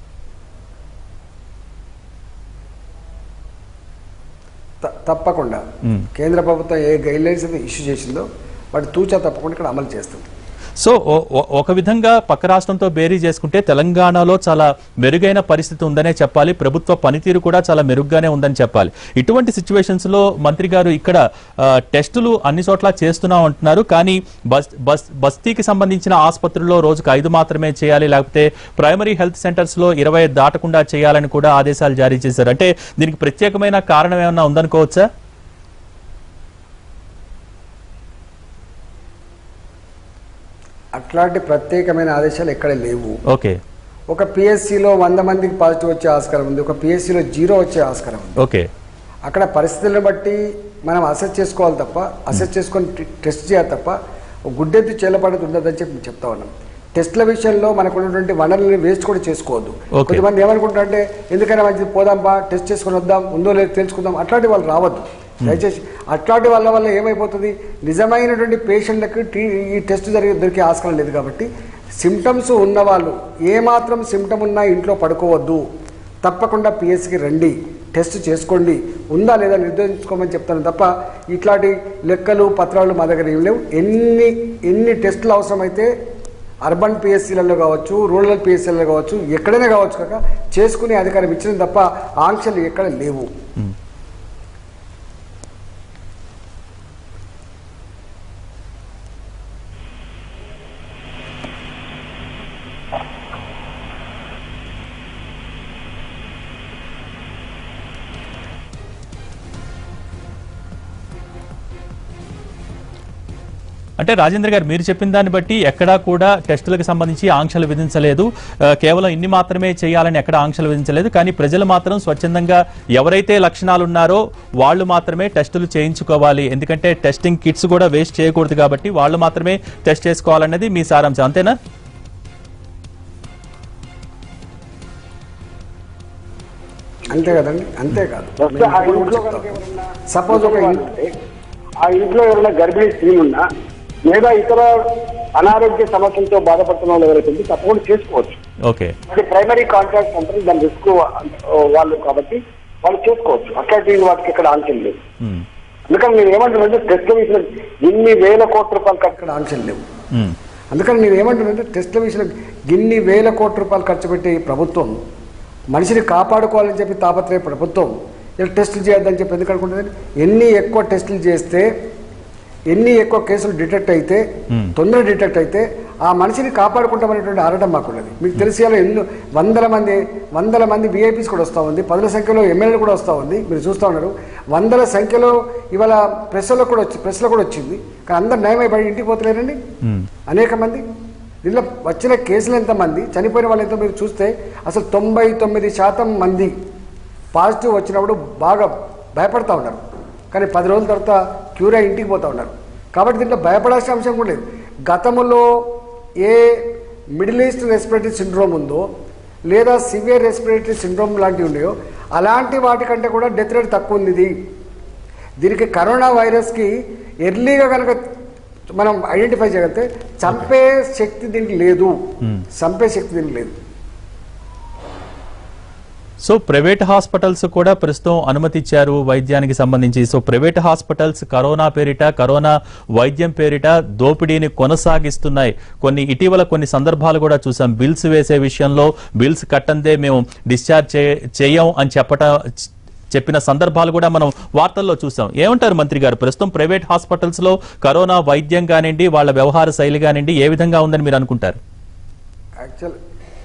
త- తప్పకుండా మ్మ్. కేంద్ర ప్రభుత్వం ఏ గైడ్ లైన్స్ అయితే ఇష్యూ చేసిందో వాటి తూచా తప్పకుండా ఇక్కడ అమలు చేస్తుంది సో ఓ- ఓ- ఒక విధంగా పక్క రాష్ట్రంతో బేరీ చేసుకుంటే తెలంగాణలో చాలా మెరుగైన పరిస్థితి ఉందనే చెప్పాలి ప్రభుత్వ పనితీరు కూడా చాలా మెరుగ్గానే ఉందని చెప్పాలి ఇటువంటి సిచ్యువేషన్స్ లో మంత్రి గారు ఇక్కడ ఆ, టెస్టులు అన్ని చోట్ల చేస్తున్నాం అంటున్నారు కానీ బస్ బస్ బస్తీకి సంబంధించిన ఆసుపత్రుల్లో రోజుకు ఐదు మాత్రమే చేయాలి లేకపోతే ప్రైమరీ హెల్త్ సెంటర్స్ లో ఇరవై దాటకుండా చేయాలని కూడా ఆదేశాలు జారీ చేశారు అంటే దీనికి ప్రత్యేకమైన కారణం ఏమన్నా ఉందనుకోవచ్చా అట్లాంటి ప్రత్యేకమైన ఆదేశాలు ఎక్కడ లేవు ఓకే ఒక పిఎస్సిలో వంద మందికి పాజిటివ్ వచ్చే ఆస్కారం ఉంది ఒక పిఎస్సిలో జీరో వచ్చే ఆస్కారం ఉంది ఓకే అక్కడ పరిస్థితులను బట్టి మనం అసెస్ చేసుకోవాలి తప్ప అసెస్ చేసుకొని టి- టెస్ట్ చేయాలి తప్ప ఒక గుడ్డెత్తు చేలపడేది ఉండదని చెప్పి చెప్తా ఉన్నాం టెస్ట్ల విషయంలో మనకు ఉన్నటువంటి వనరులని వేస్ట్ కూడా చేసుకోవద్దు Okay. కొంతమంది ఏమనుకుంటారంటే ఎందుకైనా మంచిది పోదాంపా టెస్ట్ చేసుకొని వద్దాం ఉందో లేదో తెలుసుకుందాం అట్లాంటి వాళ్ళు రావద్దు దయచేసి అట్లాంటి వాళ్ళ వల్ల ఏమైపోతుంది నిజమైనటువంటి పేషెంట్లకు టీ ఈ టెస్ట్ జరిగే దొరికే ఆస్కారం లేదు కాబట్టి సిమ్టమ్స్ ఉన్నవాళ్ళు ఏమాత్రం సిమ్టమ్ ఉన్నా ఇంట్లో పడుకోవద్దు తప్పకుండా పిఎస్సికి రండి టెస్ట్ చేసుకోండి ఉందా లేదా నిర్ధారించుకోమని చెప్తాను తప్ప ఇట్లాంటి లెక్కలు పత్రాలు మా దగ్గర ఏం లేవు ఎన్ని ఎన్ని టెస్టులు అవసరమైతే అర్బన్ పిఎస్సీలలో కావచ్చు రూరల్ పిఎస్సీలలో కావచ్చు ఎక్కడైనా కావచ్చు కాక చేసుకునే అధికారం ఇచ్చిన తప్ప ఆంక్షలు ఎక్కడ లేవు అంటే రాజేంద్ర గారు మీరు చెప్పిన దాన్ని బట్టి ఎక్కడా కూడా టెస్టులకు సంబంధించి ఆంక్షలు విధించలేదు ఆ, కేవలం ఇన్ని మాత్రమే చేయాలని ఎక్కడ ఆంక్షలు విధించలేదు కానీ ప్రజలు మాత్రం స్వచ్ఛందంగా ఎవరైతే లక్షణాలు ఉన్నారో వాళ్ళు మాత్రమే టెస్టులు చేయించుకోవాలి ఎందుకంటే టెస్టింగ్ కిట్స్ కూడా వేస్ట్ చేయకూడదు కాబట్టి వాళ్ళు మాత్రమే టెస్ట్ చేసుకోవాలన్నది మీ సారాంశం అంతేనా అంతే కదండి అంతేకాదు వస్తే ఆ ఇంట్లో కనుక ఎవరన్నా సపోజ్ ఒక ఇన్- ఉంటే, ఆ ఇంట్లో ఎవరైనా గర్భిణీ స్త్రీ ఉన్నా లేదా ఇతర అనారోగ్య సమస్యలతో బాధపడుతున్న వాళ్ళు ఎవరైతే ఉంటే తప్పకుండా చేసుకోవచ్చు ఓకే అది ప్రైమరీ కాంట్రాక్ట్ అంటారు దాని రిస్క్ వాళ్ళు కాబట్టి వాళ్ళు చేసుకోవచ్చు అట్లాంటి వాటికి ఇక్కడ ఆంక్షలు లేవు ఉమ్, అందుకని మీరు ఏమంటున్నారంటే టెస్ట్ విషయం ఇన్ని వేల కోట్ల రూపాయలు ఖర్చు ఇక్కడ ఆంక్షలు లేవు ఉమ్, అందుకని నేను ఏమంటున్నానంటే టెస్ట్ల విషయంలో ఇన్ని వేల కోట్ల రూపాయలు ఖర్చు పెట్టి ఈ ప్రభుత్వం మనిషిని కాపాడుకోవాలని చెప్పి తాపత్రయ ప్రభుత్వం ఇలా టెస్టులు చేయొద్దని చెప్పి ఎందుకు అనుకుంటుంది ఎన్ని ఎక్కువ టెస్టులు చేస్తే ఎన్ని ఎక్కువ కేసులు డిటెక్ట్ అయితే Hmm. తొందర డిటెక్ట్ అయితే ఆ మనిషిని కాపాడుకుంటామనేటువంటి ఆరటం మాకున్నది మీకు తెలిసి అలా ఎన్నో వందల మంది వందల మంది విఐపీస్ కూడా వస్తూ ఉంది పదుల సంఖ్యలో ఎమ్మెల్యేలు కూడా వస్తూ ఉంది మీరు చూస్తూ ఉన్నారు వందల సంఖ్యలో ఇవాళ ప్రెస్లో కూడా వచ్చి ప్రెస్లో కూడా వచ్చింది కానీ అందరు న్యాయమైపడి ఇంటికి పోతలేరండి ఉమ్, అనేక మంది దీనిలో వచ్చిన కేసులు ఎంతమంది చనిపోయిన వాళ్ళు ఎంతో మీరు చూస్తే అసలు తొంభై తొమ్మిది శాతం మంది పాజిటివ్ వచ్చినప్పుడు బాగా భయపడతా ఉన్నారు కానీ పది రోజుల తర్వాత క్యూర్ అయి ఇంటికి పోతూ ఉన్నారు కాబట్టి దీంట్లో భయపడాల్సిన అంశం కూడా లేదు గతంలో ఏ మిడిల్ ఈస్ట్ రెస్పిరేటరీ సిండ్రోమ్ ఉందో లేదా సివియర్ రెస్పిరేటరీ సిండ్రోమ్ లాంటివి ఉన్నాయో అలాంటి వాటికంటే కూడా డెత్ రేట్ తక్కువ ఉంది ఇది దీనికి కరోనా వైరస్కి ఎర్లీగా కనుక మనం ఐడెంటిఫై చేయగలిగితే చంపే శక్తి దీనికి లేదు Hmm. చంపే శక్తి దీనికి లేదు సో ప్రైవేట్ హాస్పిటల్స్ కూడా ప్రస్తుతం అనుమతి ఇచ్చారు వైద్యానికి సంబంధించి సో ప్రైవేట్ హాస్పిటల్స్ కరోనా పేరిట కరోనా వైద్యం పేరిట దోపిడీని కొనసాగిస్తున్నాయి కొన్ని ఇటీవల కొన్ని సందర్భాలు కూడా చూసాం బిల్స్ వేసే విషయంలో బిల్స్ కట్టందే మేము డిశ్చార్జ్ చే- చేయం అని చెప్పట చెప్పిన సందర్భాలు కూడా మనం వార్తల్లో చూసాం ఏమంటారు మంత్రి గారు ప్రస్తుతం ప్రైవేట్ హాస్పిటల్స్ లో కరోనా వైద్యం కానివ్వండి వాళ్ళ వ్యవహార శైలి కానివ్వండి ఏ విధంగా ఉందని మీరు అనుకుంటారు యాక్చువల్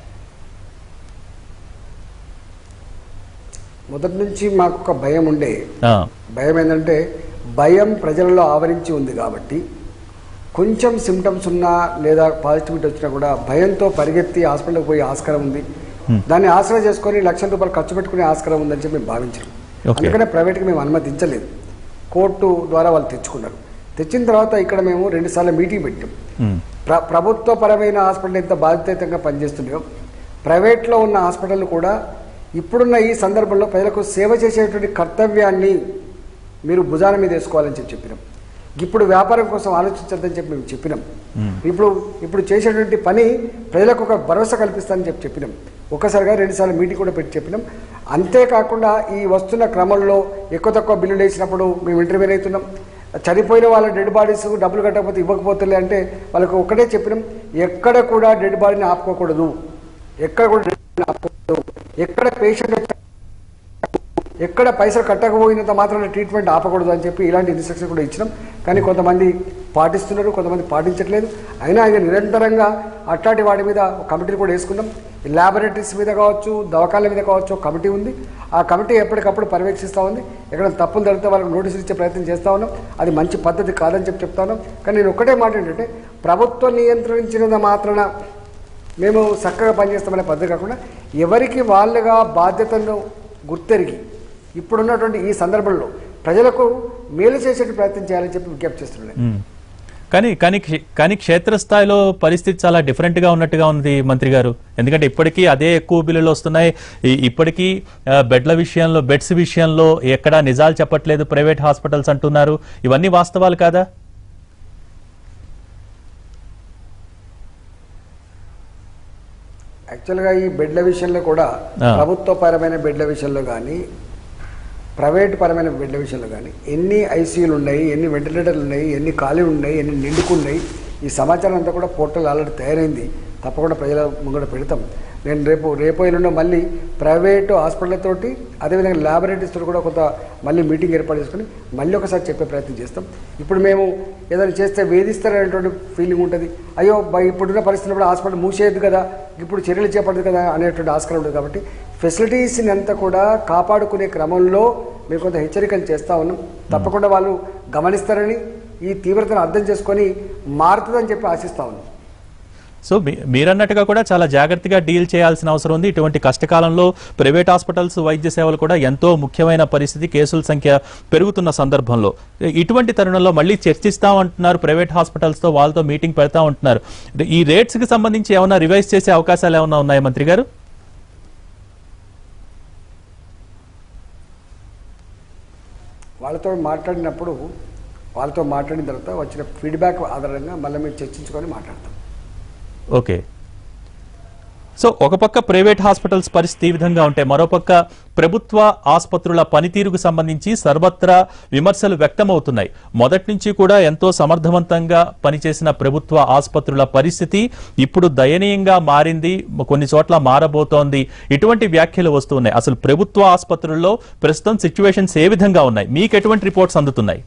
మొదటి నుంచి మాకు ఒక భయం ఉండే ఆ, భయం ఏంటంటే భయం ప్రజలలో ఆవరించి ఉంది కాబట్టి కొంచెం సిమ్టమ్స్ ఉన్నా లేదా పాజిటివిటీ వచ్చినా కూడా భయంతో పరిగెత్తి హాస్పిటల్కి పోయి ఆస్కారం ఉంది దాన్ని ఆసరా చేసుకొని లక్షల రూపాయలు ఖర్చు పెట్టుకునే ఆస్కారం ఉందని చెప్పి మేము భావించాం Okay. అందుకనే ప్రైవేట్కి మేము అనుమతించలేదు కోర్టు ద్వారా వాళ్ళు తెచ్చుకున్నారు తెచ్చిన తర్వాత ఇక్కడ మేము రెండుసార్లు మీటింగ్ పెట్టాం ఉమ్, ప్ర ప్రభుత్వపరమైన హాస్పిటల్ ఎంత బాధ్యతంగా పనిచేస్తున్నాయో ప్రైవేట్లో ఉన్న హాస్పిటల్ కూడా ఇప్పుడున్న ఈ సందర్భంలో ప్రజలకు సేవ చేసేటువంటి కర్తవ్యాన్ని మీరు భుజాన మీద వేసుకోవాలని చెప్పి చెప్పినాం ఇప్పుడు వ్యాపారం కోసం ఆలోచించద్దని చెప్పి మేము చెప్పినాం ఇప్పుడు ఇప్పుడు చేసేటువంటి పని ప్రజలకు ఒక భరోసా కల్పిస్తానని చెప్పి చెప్పినాం ఒక్కసారిగా రెండుసార్లు మీటింగ్ కూడా పెట్టి చెప్పినాం అంతేకాకుండా ఈ వస్తున్న క్రమంలో ఎక్కువ తక్కువ బిల్లులు వేసినప్పుడు మేము ఇంటర్వ్యూ అవుతున్నాం చనిపోయిన వాళ్ళ డెడ్ బాడీస్ డబ్బులు కట్టకపోతే ఇవ్వకపోతే అంటే వాళ్ళకు ఒక్కటే చెప్పినాం ఎక్కడ కూడా డెడ్ బాడీని ఆపుకోకూడదు ఎక్కడ కూడా డెడ్ బాడీని ఆపుకోకూడదు ఎక్కడ పేషెంట్ ఎక్కడ పైసలు కట్టకపోయినంత మాత్రం ట్రీట్మెంట్ ఆపకూడదు అని చెప్పి ఇలాంటి ఇన్స్ట్రక్షన్ కూడా ఇచ్చినాం కానీ కొంతమంది పాటిస్తున్నారు కొంతమంది పాటించట్లేదు అయినా ఇక నిరంతరంగా అట్లాంటి వాటి మీద ఒక కమిటీలు కూడా వేసుకున్నాం ఈ ల్యాబొరేటరీస్ మీద కావచ్చు దవాఖానల మీద కావచ్చు ఒక కమిటీ ఉంది ఆ కమిటీ ఎప్పటికప్పుడు పర్యవేక్షిస్తూ ఉంది ఎక్కడ తప్పులు జరిగితే వాళ్ళకి నోటీసులు ఇచ్చే ప్రయత్నం చేస్తూ ఉన్నాం అది మంచి పద్ధతి కాదని చెప్పి చెప్తా ఉన్నాం కానీ నేను ఒకటే మాట ఏంటంటే ప్రభుత్వం నియంత్రించినంత మాత్రాన మేము చక్కగా పనిచేస్తామనే పద్ధతి కాకుండా ఎవరికి వాళ్ళుగా బాధ్యతలను గుర్తెరిగి ఇప్పుడున్నటువంటి ఈ సందర్భంలో ప్రజలకు మేలు చేసే ప్రయత్నం చేయాలని చెప్పి విజ్ఞప్తి చేస్తున్నాను నేను. మ్మ్. కానీ కానీ క్షే- కానీ క్షేత్రస్థాయిలో పరిస్థితి చాలా డిఫరెంట్ గా ఉన్నట్టుగా ఉంది మంత్రి గారు ఎందుకంటే ఇప్పటికీ అదే ఎక్కువ బిల్లులు వస్తున్నాయి ఈ- ఇప్పటికీ ఆ, బెడ్ల విషయంలో బెడ్స్ విషయంలో ఎక్కడా నిజాలు చెప్పట్లేదు ప్రైవేట్ హాస్పిటల్స్ అంటున్నారు ఇవన్నీ వాస్తవాలు కాదా యాక్చువల్గా ఈ బెడ్ల విషయంలో కూడా ఆ. ప్రభుత్వ పరమైన బెడ్ల విషయంలో కానీ ప్రైవేట్ పరమైన బెడ్ల విషయంలో కానీ ఎన్ని ఐసీయూలు ఉన్నాయి ఎన్ని వెంటిలేటర్లు ఉన్నాయి ఎన్ని ఖాళీ ఉన్నాయి ఎన్ని నిండుకున్నాయి ఈ సమాచారం అంతా కూడా పోర్టల్ ఆల్రెడీ తయారైంది తప్పకుండా ప్రజల ముంగడ పెడతాం నేను రేపు రేపు ఎల్లుండో మళ్ళీ ప్రైవేటు హాస్పిటల్తోటి అదేవిధంగా ల్యాబొరేటరీస్ తోటి కూడా కొంత మళ్ళీ మీటింగ్ ఏర్పాటు చేసుకుని మళ్ళీ ఒకసారి చెప్పే ప్రయత్నం చేస్తాం ఇప్పుడు మేము ఏదైనా చేస్తే వేధిస్తారనేటువంటి ఫీలింగ్ ఉంటుంది అయ్యో బై ఇప్పుడున్న పరిస్థితుల్లో కూడా హాస్పిటల్ మూసేయద్దు కదా ఇప్పుడు చర్యలు చేపడదు కదా అనేటువంటి ఆస్కారం ఉంటుంది కాబట్టి ఫెసిలిటీస్ని అంతా కూడా కాపాడుకునే క్రమంలో మేము కొంత హెచ్చరికలు చేస్తూ ఉన్నాం తప్పకుండా వాళ్ళు గమనిస్తారని ఈ తీవ్రతను అర్థం చేసుకొని మారుతుందని చెప్పి ఆశిస్తా ఉన్నాం సో మీ- మీరన్నట్టుగా కూడా చాలా జాగ్రత్తగా డీల్ చేయాల్సిన అవసరం ఉంది ఇటువంటి కష్టకాలంలో ప్రైవేట్ హాస్పిటల్స్ వైద్య సేవలు కూడా ఎంతో ముఖ్యమైన పరిస్థితి కేసుల సంఖ్య పెరుగుతున్న సందర్భంలో ఇటువంటి తరుణంలో మళ్ళీ చర్చిస్తాం అంటున్నారు ప్రైవేట్ హాస్పిటల్స్ తో వాళ్ళతో మీటింగ్ పెడతా ఉంటున్నారు ఈ రేట్స్ కి సంబంధించి ఏమైనా రివైజ్ చేసే అవకాశాలు ఏమైనా ఉన్నాయా మంత్రి గారు వాళ్ళతో మాట్లాడినప్పుడు వాళ్ళతో మాట్లాడిన తర్వాత వచ్చిన ఫీడ్బ్యాక్ ఆధారంగా మళ్ళీ మేము చర్చించుకొని మాట్లాడతాం ఓకే సో ఒక పక్క ప్రైవేట్ హాస్పిటల్స్ పరిస్థితి ఈ విధంగా ఉంటే మరోపక్క ప్రభుత్వ ఆసుపత్రుల పనితీరుకు సంబంధించి సర్వత్రా విమర్శలు వ్యక్తమవుతున్నాయి మొదటి నుంచి కూడా ఎంతో సమర్థవంతంగా పనిచేసిన ప్రభుత్వ ఆసుపత్రుల పరిస్థితి ఇప్పుడు దయనీయంగా మారింది కొన్ని చోట్ల మారబోతోంది ఇటువంటి వ్యాఖ్యలు వస్తున్నాయి అసలు ప్రభుత్వ ఆసుపత్రుల్లో ప్రస్తుతం సిచ్యువేషన్స్ ఏ విధంగా ఉన్నాయి మీకు ఎటువంటి రిపోర్ట్స్ అందుతున్నాయి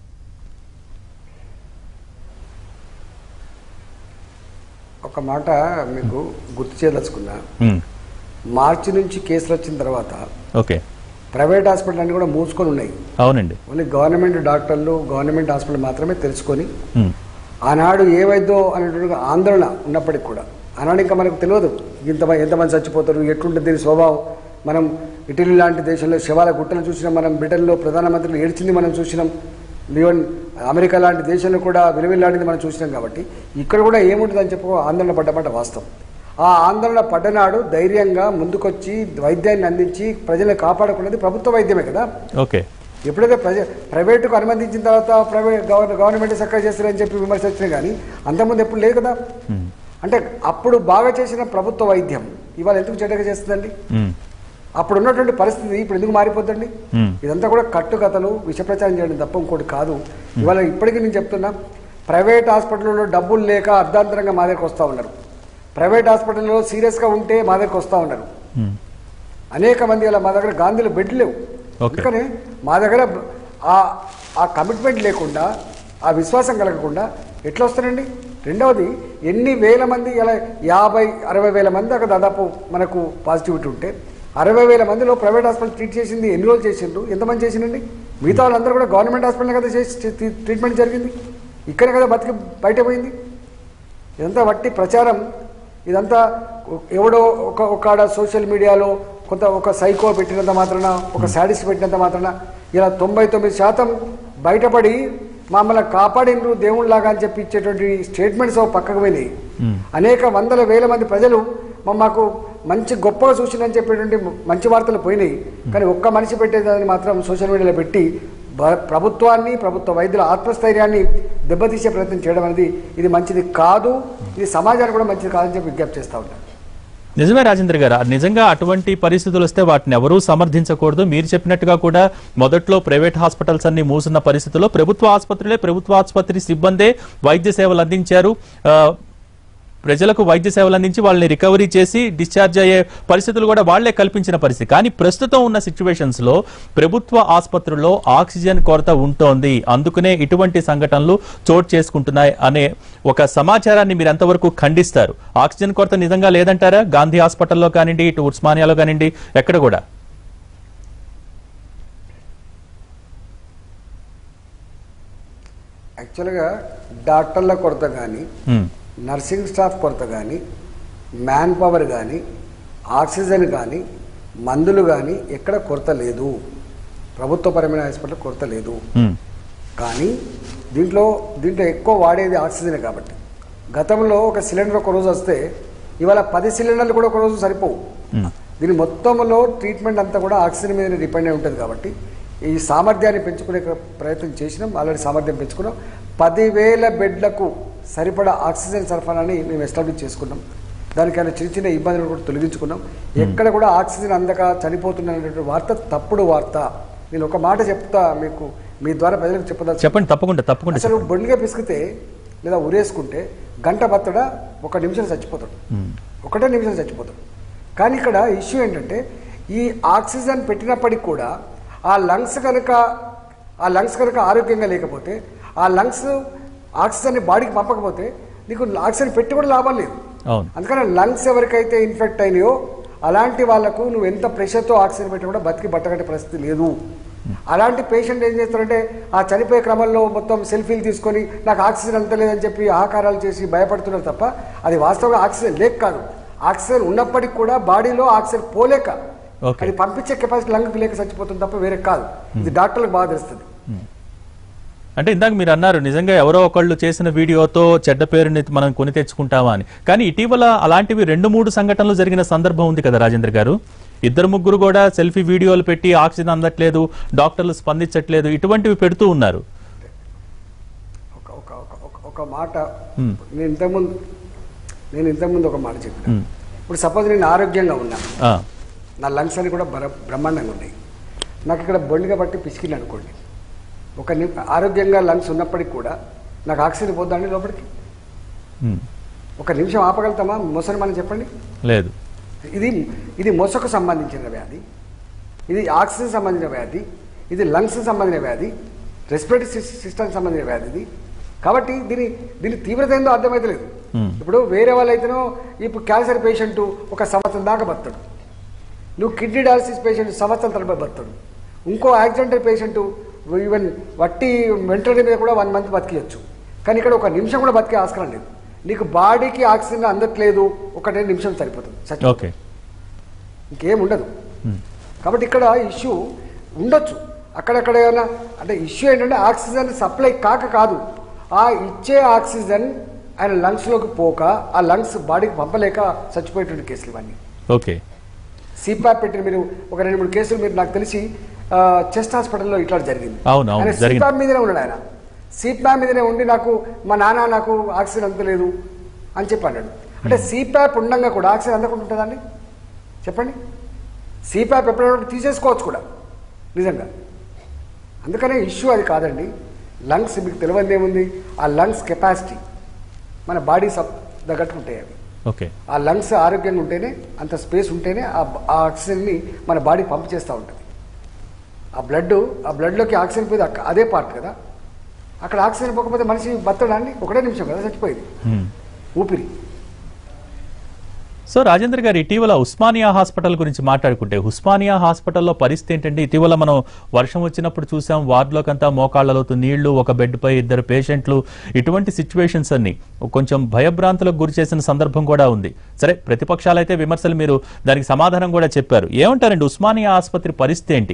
ఒక మాట మీకు గుర్తు చేయదలుచుకున్నా మ్మ్. మార్చి నుంచి కేసులు వచ్చిన తర్వాత ఓకే ప్రైవేట్ హాస్పిటల్ అన్ని కూడా మూసుకొని ఉన్నాయి అవునండి ఓన్లీ గవర్నమెంట్ డాక్టర్లు గవర్నమెంట్ హాస్పిటల్ మాత్రమే తెలుసుకొని మ్మ్. ఆనాడు ఏవైద్దో అనేటువంటి ఆందోళన ఉన్నప్పటికి కూడా ఆనాడు ఇంకా మనకు తెలియదు ఇంత ఎంతమంది చచ్చిపోతారు ఎట్లుంటుంది దీని స్వభావం మనం ఇటలీ లాంటి దేశంలో శవాల గుట్టలు చూసినాం మనం బ్రిటన్లో ప్రధానమంత్రులు ఏడ్చింది మనం చూసినాం ఈవెన్ అమెరికా లాంటి దేశంలో కూడా విలువిల్లాంటిది మనం చూసినాం కాబట్టి ఇక్కడ కూడా ఏముంటుందని చెప్పి ఆందోళన పడ్డమాట వాస్తవం ఆ ఆందోళన పడ్డనాడు ధైర్యంగా ముందుకొచ్చి వైద్యాన్ని అందించి ప్రజలను కాపాడుకున్నది ప్రభుత్వ వైద్యమే కదా ఓకే ఎప్పుడైతే ప్రజ ప్రైవేటుకు అనుమతించిన తర్వాత ప్రైవేట్ గవర్న గవర్నమెంట్ చక్కగా చేస్తారని చెప్పి విమర్శ వచ్చినాయి కానీ అంతకుముందు ఎప్పుడు లేదు కదా మ్మ్. అంటే అప్పుడు బాగా చేసిన ప్రభుత్వ వైద్యం ఇవాళ ఎందుకు చెడ్డగా చేస్తుందండి మ్మ్. అప్పుడు ఉన్నటువంటి పరిస్థితి ఇప్పుడు ఎందుకు మారిపోద్దండి మ్మ్. ఇదంతా కూడా కట్టుకథలు విషప్రచారం చేయడం తప్ప ఇంకోటి కాదు ఇవాళ ఇప్పటికీ నేను చెప్తున్నా ప్రైవేట్ హాస్పిటల్లో డబ్బులు లేక అర్ధాంతరంగా మా దగ్గరకు వస్తూ ఉన్నారు ప్రైవేట్ హాస్పిటల్లో సీరియస్గా ఉంటే మా దగ్గరకు వస్తూ ఉన్నారు మ్మ్. అనేక మంది అలా మా దగ్గర గాంధీలు బెడ్ లేవు ఓకే. అందుకని మా దగ్గర ఆ ఆ కమిట్మెంట్ లేకుండా ఆ విశ్వాసం కలగకుండా ఎట్లా వస్తారండి రెండవది ఎన్ని వేల మంది ఇలా యాభై అరవై వేల మంది దాకా దాదాపు మనకు పాజిటివిటీ ఉంటే అరవై వేల మందిలో ప్రైవేట్ హాస్పిటల్ ట్రీట్ చేసింది ఎన్ని రోజులు చేసిండ్రు ఎంతమంది చేసిండండి మిగతా వాళ్ళందరూ కూడా గవర్నమెంట్ హాస్పిటల్ కదా చేసి ట్రీ- ట్రీట్మెంట్ జరిగింది ఇక్కడే కదా బతికి బయట పోయింది ఇదంతా వట్టి ప్రచారం ఇదంతా ఎవడో ఒక ఒక సోషల్ మీడియాలో కొంత ఒక సైకో పెట్టినంత మాత్రాన ఒక శాడిస్ట్ పెట్టినంత మాత్రాన ఇలా తొంభై తొమ్మిది శాతం బయటపడి మమ్మల్ని కాపాడిండ్రు దేవుళ్ళలాగా అని చెప్పి ఇచ్చేటువంటి స్టేట్మెంట్స్ ఓ పక్కకు పోయినాయి మ్మ్. అనేక వందల వేల మంది ప్రజలు మా- మాకు మంచి గొప్పగా చూసిందని చెప్పేటువంటి మంచి వార్తలు పోయినాయి కానీ ఒక్క మనిషి పెట్టేదాన్ని మాత్రం సోషల్ మీడియాలో పెట్టి బ- ప్రభుత్వాన్ని ప్రభుత్వ వైద్యుల ఆత్మస్థైర్యాన్ని దెబ్బతీసే ప్రయత్నం చేయడం అనేది ఇది మంచిది కాదు ఇది సమాజానికి కూడా మంచిది కాదని చెప్పి విజ్ఞప్తి చేస్తా ఉంటాను నిజమే రాజేంద్ర గారు నిజంగా అటువంటి పరిస్థితులు వస్తే వాటిని ఎవరూ సమర్థించకూడదు మీరు చెప్పినట్టుగా కూడా మొదట్లో ప్రైవేట్ హాస్పిటల్స్ అన్ని మూసున్న పరిస్థితుల్లో ప్రభుత్వ ఆసుపత్రులే ప్రభుత్వ ఆసుపత్రి సిబ్బందే వైద్య సేవలు అందించారు ఆ, ప్రజలకు వైద్య సేవలు అందించి వాళ్ళని రికవరీ చేసి డిశ్చార్జ్ అయ్యే పరిస్థితులు కూడా వాళ్లే కల్పించిన పరిస్థితి కానీ ప్రస్తుతం ఉన్న సిచ్యువేషన్స్ లో ప్రభుత్వ ఆసుపత్రుల్లో ఆక్సిజన్ కొరత ఉంటోంది అందుకనే ఇటువంటి సంఘటనలు చోటు చేసుకుంటున్నాయి అనే ఒక సమాచారాన్ని మీరు ఎంతవరకు ఖండిస్తారు ఆక్సిజన్ కొరత నిజంగా లేదంటారా గాంధీ హాస్పిటల్లో కానివ్వండి ఇటు ఉస్మానియాలో కానివ్వండి ఎక్కడ కూడా యాక్చువల్గా డాక్టర్ల కొరత కానీ ఉమ్, నర్సింగ్ స్టాఫ్ కొరత కానీ మ్యాన్ పవర్ కానీ ఆక్సిజన్ కానీ మందులు కానీ ఎక్కడ కొరత లేదు ప్రభుత్వపరమైన హాస్పిటల్ కొరత లేదు ఉమ్, కానీ దీంట్లో దీంట్లో ఎక్కువ వాడేది ఆక్సిజన్ కాబట్టి గతంలో ఒక సిలిండర్ ఒక రోజు వస్తే ఇవాళ పది సిలిండర్లు కూడా ఒక రోజు సరిపోవు ఉమ్. దీని మొత్తంలో ట్రీట్మెంట్ అంతా కూడా ఆక్సిజన్ మీద డిపెండ్ అయి ఉంటుంది కాబట్టి ఈ సామర్థ్యాన్ని పెంచుకునే ప్రయత్నం చేసినాం ఆల్రెడీ సామర్థ్యం పెంచుకున్నాం పదివేల బెడ్లకు సరిపడా ఆక్సిజన్ సరఫరాని మేము ఎస్టాబ్లిష్ చేసుకున్నాం దానికైనా చిన్న చిన్న ఇబ్బందులు కూడా తొలగించుకున్నాం ఎక్కడ కూడా ఆక్సిజన్ అందక చనిపోతున్నటువంటి వార్త తప్పుడు వార్త నేను ఒక మాట చెప్తా మీకు మీ ద్వారా ప్రజలకు చెప్పదలుచు చెప్పండి తప్పకుండా తప్పకుండా అసలు చెప్పండి. బొండిగా పిసికితే లేదా ఉరేసుకుంటే గంట బత్తడ ఒక నిమిషం చచ్చిపోతాడు ఉమ్, ఒకటే నిమిషం చచ్చిపోతాడు కానీ ఇక్కడ ఇష్యూ ఏంటంటే ఈ ఆక్సిజన్ పెట్టినప్పటికి కూడా ఆ లంగ్స్ కనుక ఆ లంగ్స్ కనుక ఆరోగ్యంగా లేకపోతే ఆ లంగ్స్ ఆక్సిజన్ని బాడీకి పంపకపోతే నీకు ఆక్సిజన్ పెట్టి కూడా లాభం లేదు అవును అందుకని లంగ్స్ ఎవరికైతే ఇన్ఫెక్ట్ అయినాయో అలాంటి వాళ్ళకు నువ్వు ఎంత ప్రెషర్తో ఆక్సిజన్ పెట్టి కూడా బతికి బట్టగట్టే పరిస్థితి లేదు అలాంటి పేషెంట్ ఏం చేస్తారంటే ఆ చనిపోయే క్రమంలో మొత్తం సెల్ఫీలు తీసుకొని నాకు ఆక్సిజన్ అంత లేదని చెప్పి ఆకారాలు చేసి భయపడుతున్నారు తప్ప అది వాస్తవంగా ఆక్సిజన్ లేక కాదు ఆక్సిజన్ ఉన్నప్పటికీ కూడా బాడీలో ఆక్సిజన్ పోలేక Okay. అది పంపించే కెపాసిటీ లంగ్ లేక చచ్చిపోతుంది తప్ప వేరే కాదు ఇది డాక్టర్లకు బాగా తెలుస్తుంది అంటే ఇందాక మీరు అన్నారు నిజంగా ఎవరో ఒకళ్ళు చేసిన వీడియోతో చెడ్డ పేరుని మనం కొని తెచ్చుకుంటామా అని కానీ ఇటీవల అలాంటివి రెండు మూడు సంఘటనలు జరిగిన సందర్భం ఉంది కదా రాజేంద్ర గారు ఇద్దరు ముగ్గురు కూడా సెల్ఫీ వీడియోలు పెట్టి ఆక్సిజన్ అందట్లేదు డాక్టర్లు స్పందించట్లేదు ఇటువంటివి పెడుతూ ఉన్నారు ఒక ఒక ఒక- ఒక ఒక మాట Hmm. నేను ఇంతకుముందు నేను ఇంతకుముందు ఒక మాట చెప్పాను Hmm. ఇప్పుడు సపోజ్ నేను ఆరోగ్యంగా ఉన్నాను ఆ, నా లంగ్స్ అన్ని కూడా బ్ర బ్రహ్మాండంగా ఉన్నాయి నాకు ఇక్కడ బొండిగా బట్టి పిసికింది అనుకోండి ఒక ని ఆరోగ్యంగా లంగ్స్ ఉన్నప్పటికి కూడా నాకు ఆక్సిజన్ పోద్దండి లోపలికి ఉమ్, ఒక నిమిషం ఆపగలుగుతామా మొసని మనం చెప్పండి లేదు ఇది ఇది మొసకు సంబంధించిన వ్యాధి ఇది ఆక్సిజన్ సంబంధించిన వ్యాధి ఇది లంగ్స్ సంబంధించిన వ్యాధి రెస్పిరేటరీ సిస్టమ్ సంబంధించిన వ్యాధి ఇది కాబట్టి దీని దీని తీవ్రత ఏందో అర్థమైతలేదు Hmm. ఇప్పుడు వేరే వాళ్ళైతేనో ఇప్పుడు క్యాన్సర్ పేషెంట్ ఒక సంవత్సరం దాకా బతాడు నువ్వు కిడ్నీ డయాలసిస్ పేషెంట్ సంవత్సరం తరబడి బతాడు ఇంకో యాక్సిడెంటల్ పేషెంట్ ఈవెన్ వట్టి వెంటనే మీద కూడా వన్ మంత్ బతికియచ్చు కానీ ఇక్కడ ఒక నిమిషం కూడా బతికే ఆస్కారం లేదు నీకు బాడీకి ఆక్సిజన్ అందట్లేదు ఒకటే నిమిషం సరిపోతుంది చచ్చి ఓకే ఇంకేం ఉండదు ఉమ్, కాబట్టి ఇక్కడ ఇష్యూ ఉండొచ్చు అక్కడక్కడ ఏమైనా అంటే ఇష్యూ ఏంటంటే ఆక్సిజన్ సప్లై కాక కాదు ఆ ఇచ్చే ఆక్సిజన్ ఆయన లంగ్స్లోకి పోక ఆ లంగ్స్ బాడీకి పంపలేక చచ్చిపోయేటువంటి కేసులు ఇవన్నీ ఓకే సిపాప్ పెట్టిన మీరు ఒక రెండు మూడు కేసులు మీరు నాకు తెలిసి చెస్ట్ హాస్పిటల్లో ఇట్లా జరిగింది అవును, అవును, ఆయన జరిగింది. సిపాప్ మీదనే ఉన్నాడు ఆయన సిపాప్ మీదనే ఉండి నాకు మా నాన్న నాకు ఆక్సిజన్ అందలేదు అని చెప్పి అన్నాడు అంటే సిపాప్ ఉండంగా కూడా ఆక్సిజన్ అందకుండా ఉంటుందండి చెప్పండి సిపాప్ ఎప్పుడైనా తీసేసుకోవచ్చు కూడా నిజంగా అందుకనే ఇష్యూ అది కాదండి లంగ్స్ మీకు తెలియదు ఏముంది ఆ లంగ్స్ కెపాసిటీ మన బాడీ సబ్ తగ్గట్టు ఉంటాయి అవి ఓకే ఆ లంగ్స్ ఆరోగ్యంగా ఉంటేనే అంత స్పేస్ ఉంటేనే ఆ ఆ ఆక్సిజన్ని మన బాడీ పంప్ చేస్తూ ఉంటుంది ఆ బ్లడ్ ఆ బ్లడ్లోకి ఆక్సిజన్ పోయేది అక్క- అదే పార్ట్ కదా అక్కడ ఆక్సిజన్ పోకపోతే మనిషి బతడా అండి ఒకటే నిమిషం కదా చచ్చిపోయింది ఉమ్. ఊపిరి సో రాజేంద్ర గారు ఇటీవల ఉస్మానియా హాస్పిటల్ గురించి మాట్లాడుకుంటే ఉస్మానియా హాస్పిటల్లో పరిస్థితి ఏంటంటే ఇటీవల మనం వర్షం వచ్చినప్పుడు చూసాం వార్డులోకంతా మోకాళ్లలోతు నీళ్లు ఒక బెడ్ పై ఇద్దరు పేషెంట్లు ఇటువంటి సిచ్యువేషన్స్ అన్ని కొంచెం భయభ్రాంతులకు గురి చేసిన సందర్భం కూడా ఉంది సరే ప్రతిపక్షాలైతే విమర్శలు మీరు దానికి సమాధానం కూడా చెప్పారు ఏమంటారండి ఉస్మానియా ఆసుపత్రి పరిస్థితి ఏంటి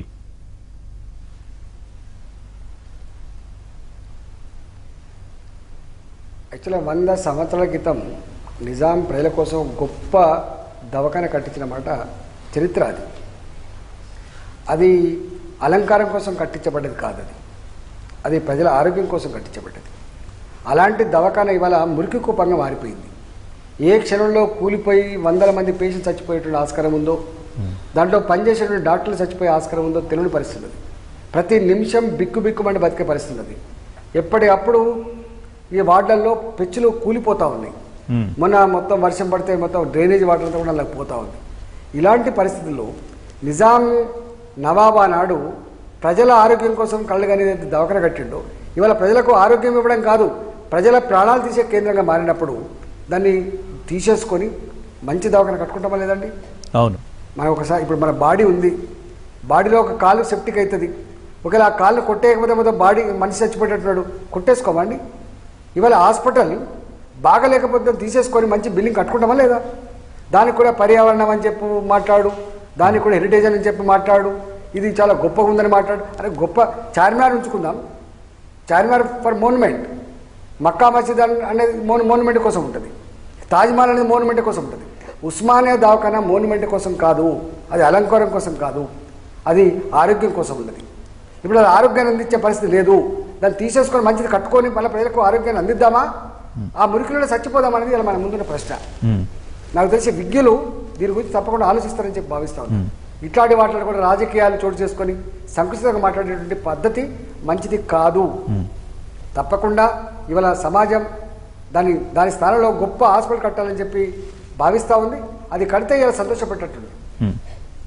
యాక్చువల్గా వంద సంవత్సరాల క్రితం నిజాం ప్రజల కోసం గొప్ప దవాఖాన కట్టించిన మాట చరిత్ర అది అది అలంకారం కోసం కట్టించబడ్డది కాదు అది అది ప్రజల ఆరోగ్యం కోసం కట్టించబడ్డది అలాంటి దవాఖాన ఇవాళ మురికి కూపంగా మారిపోయింది ఏ క్షణంలో కూలిపోయి వందల మంది పేషెంట్స్ చచ్చిపోయేటువంటి ఆస్కారం ఉందో దాంట్లో పనిచేసేటువంటి డాక్టర్లు చచ్చిపోయే ఆస్కారం ఉందో తెలియని పరిస్థితి అది ప్రతి నిమిషం బిక్కు బిక్కుమండి బతికే పరిస్థితి అది ఎప్పటికప్పుడు ఈ వార్డులలో పెచ్చులు కూలిపోతూ ఉన్నాయి Hmm. మొన్న మొత్తం వర్షం పడితే మొత్తం డ్రైనేజ్ వాటర్ అంతా కూడా అలా పోతా ఉంది ఇలాంటి పరిస్థితుల్లో నిజాం నవాబా నాడు ప్రజల ఆరోగ్యం కోసం కళ్ళు కానీ దవాఖాన కట్టిండు ఇవాళ ప్రజలకు ఆరోగ్యం ఇవ్వడం కాదు ప్రజల ప్రాణాలు తీసే కేంద్రంగా మారినప్పుడు దాన్ని తీసేసుకొని మంచి దవాఖాన కట్టుకుంటామా లేదండి అవును మనం ఒకసారి ఇప్పుడు మన బాడీ ఉంది బాడీలో ఒక కాలు సెప్టిక్ అవుతుంది ఒకవేళ ఆ కాళ్ళు కొట్టేయకపోతే మొత్తం బాడీ మనిషి చచ్చిపోయేటట్టున్నాడు కొట్టేసుకోమండి ఇవాళ హాస్పిటల్ బాగలేకపోతే తీసేసుకొని మంచి బిల్డింగ్ కట్టుకుంటామా లేదా దానికి కూడా పర్యావరణం అని చెప్పి మాట్లాడు దానికి కూడా హెరిటేజ్ అని చెప్పి మాట్లాడు ఇది చాలా గొప్పగా ఉందని మాట్లాడు అరే గొప్ప చార్మినార్ ఉంచుకుందాం చార్మినార్ ఫర్ మోన్మెంట్ మక్కా మసీద్ అన్- అనేది మోన్ మోన్మెంట్ కోసం ఉంటుంది తాజ్మహల్ అనేది మోన్మెంట్ కోసం ఉంటుంది ఉస్మానియా దవాఖానా మోన్మెంట్ కోసం కాదు అది అలంకారం కోసం కాదు అది ఆరోగ్యం కోసం ఉన్నది ఇప్పుడు అది ఆరోగ్యాన్ని అందించే పరిస్థితి లేదు దాన్ని తీసేసుకొని మంచిది కట్టుకొని మళ్ళీ ప్రజలకు ఆరోగ్యాన్ని అందిద్దామా ఆ మురికిలో చచ్చిపోదాం అనేది ఇలా మన ముందున్న ప్రశ్న ఉమ్, నాకు తెలిసి విజ్ఞులు దీని గురించి తప్పకుండా ఆలోచిస్తారని చెప్పి భావిస్తాను ఇట్లాంటి వాటిలో కూడా రాజకీయాలు చోటు చేసుకొని సంకుచితంగా మాట్లాడేటువంటి పద్ధతి మంచిది కాదు తప్పకుండా ఇవాళ సమాజం దాని దాని స్థానంలో గొప్ప హాస్పిటల్ కట్టాలని చెప్పి భావిస్తూ ఉంది అది కడితే ఇలా సంతోషపెట్టట్టుంది ఉమ్.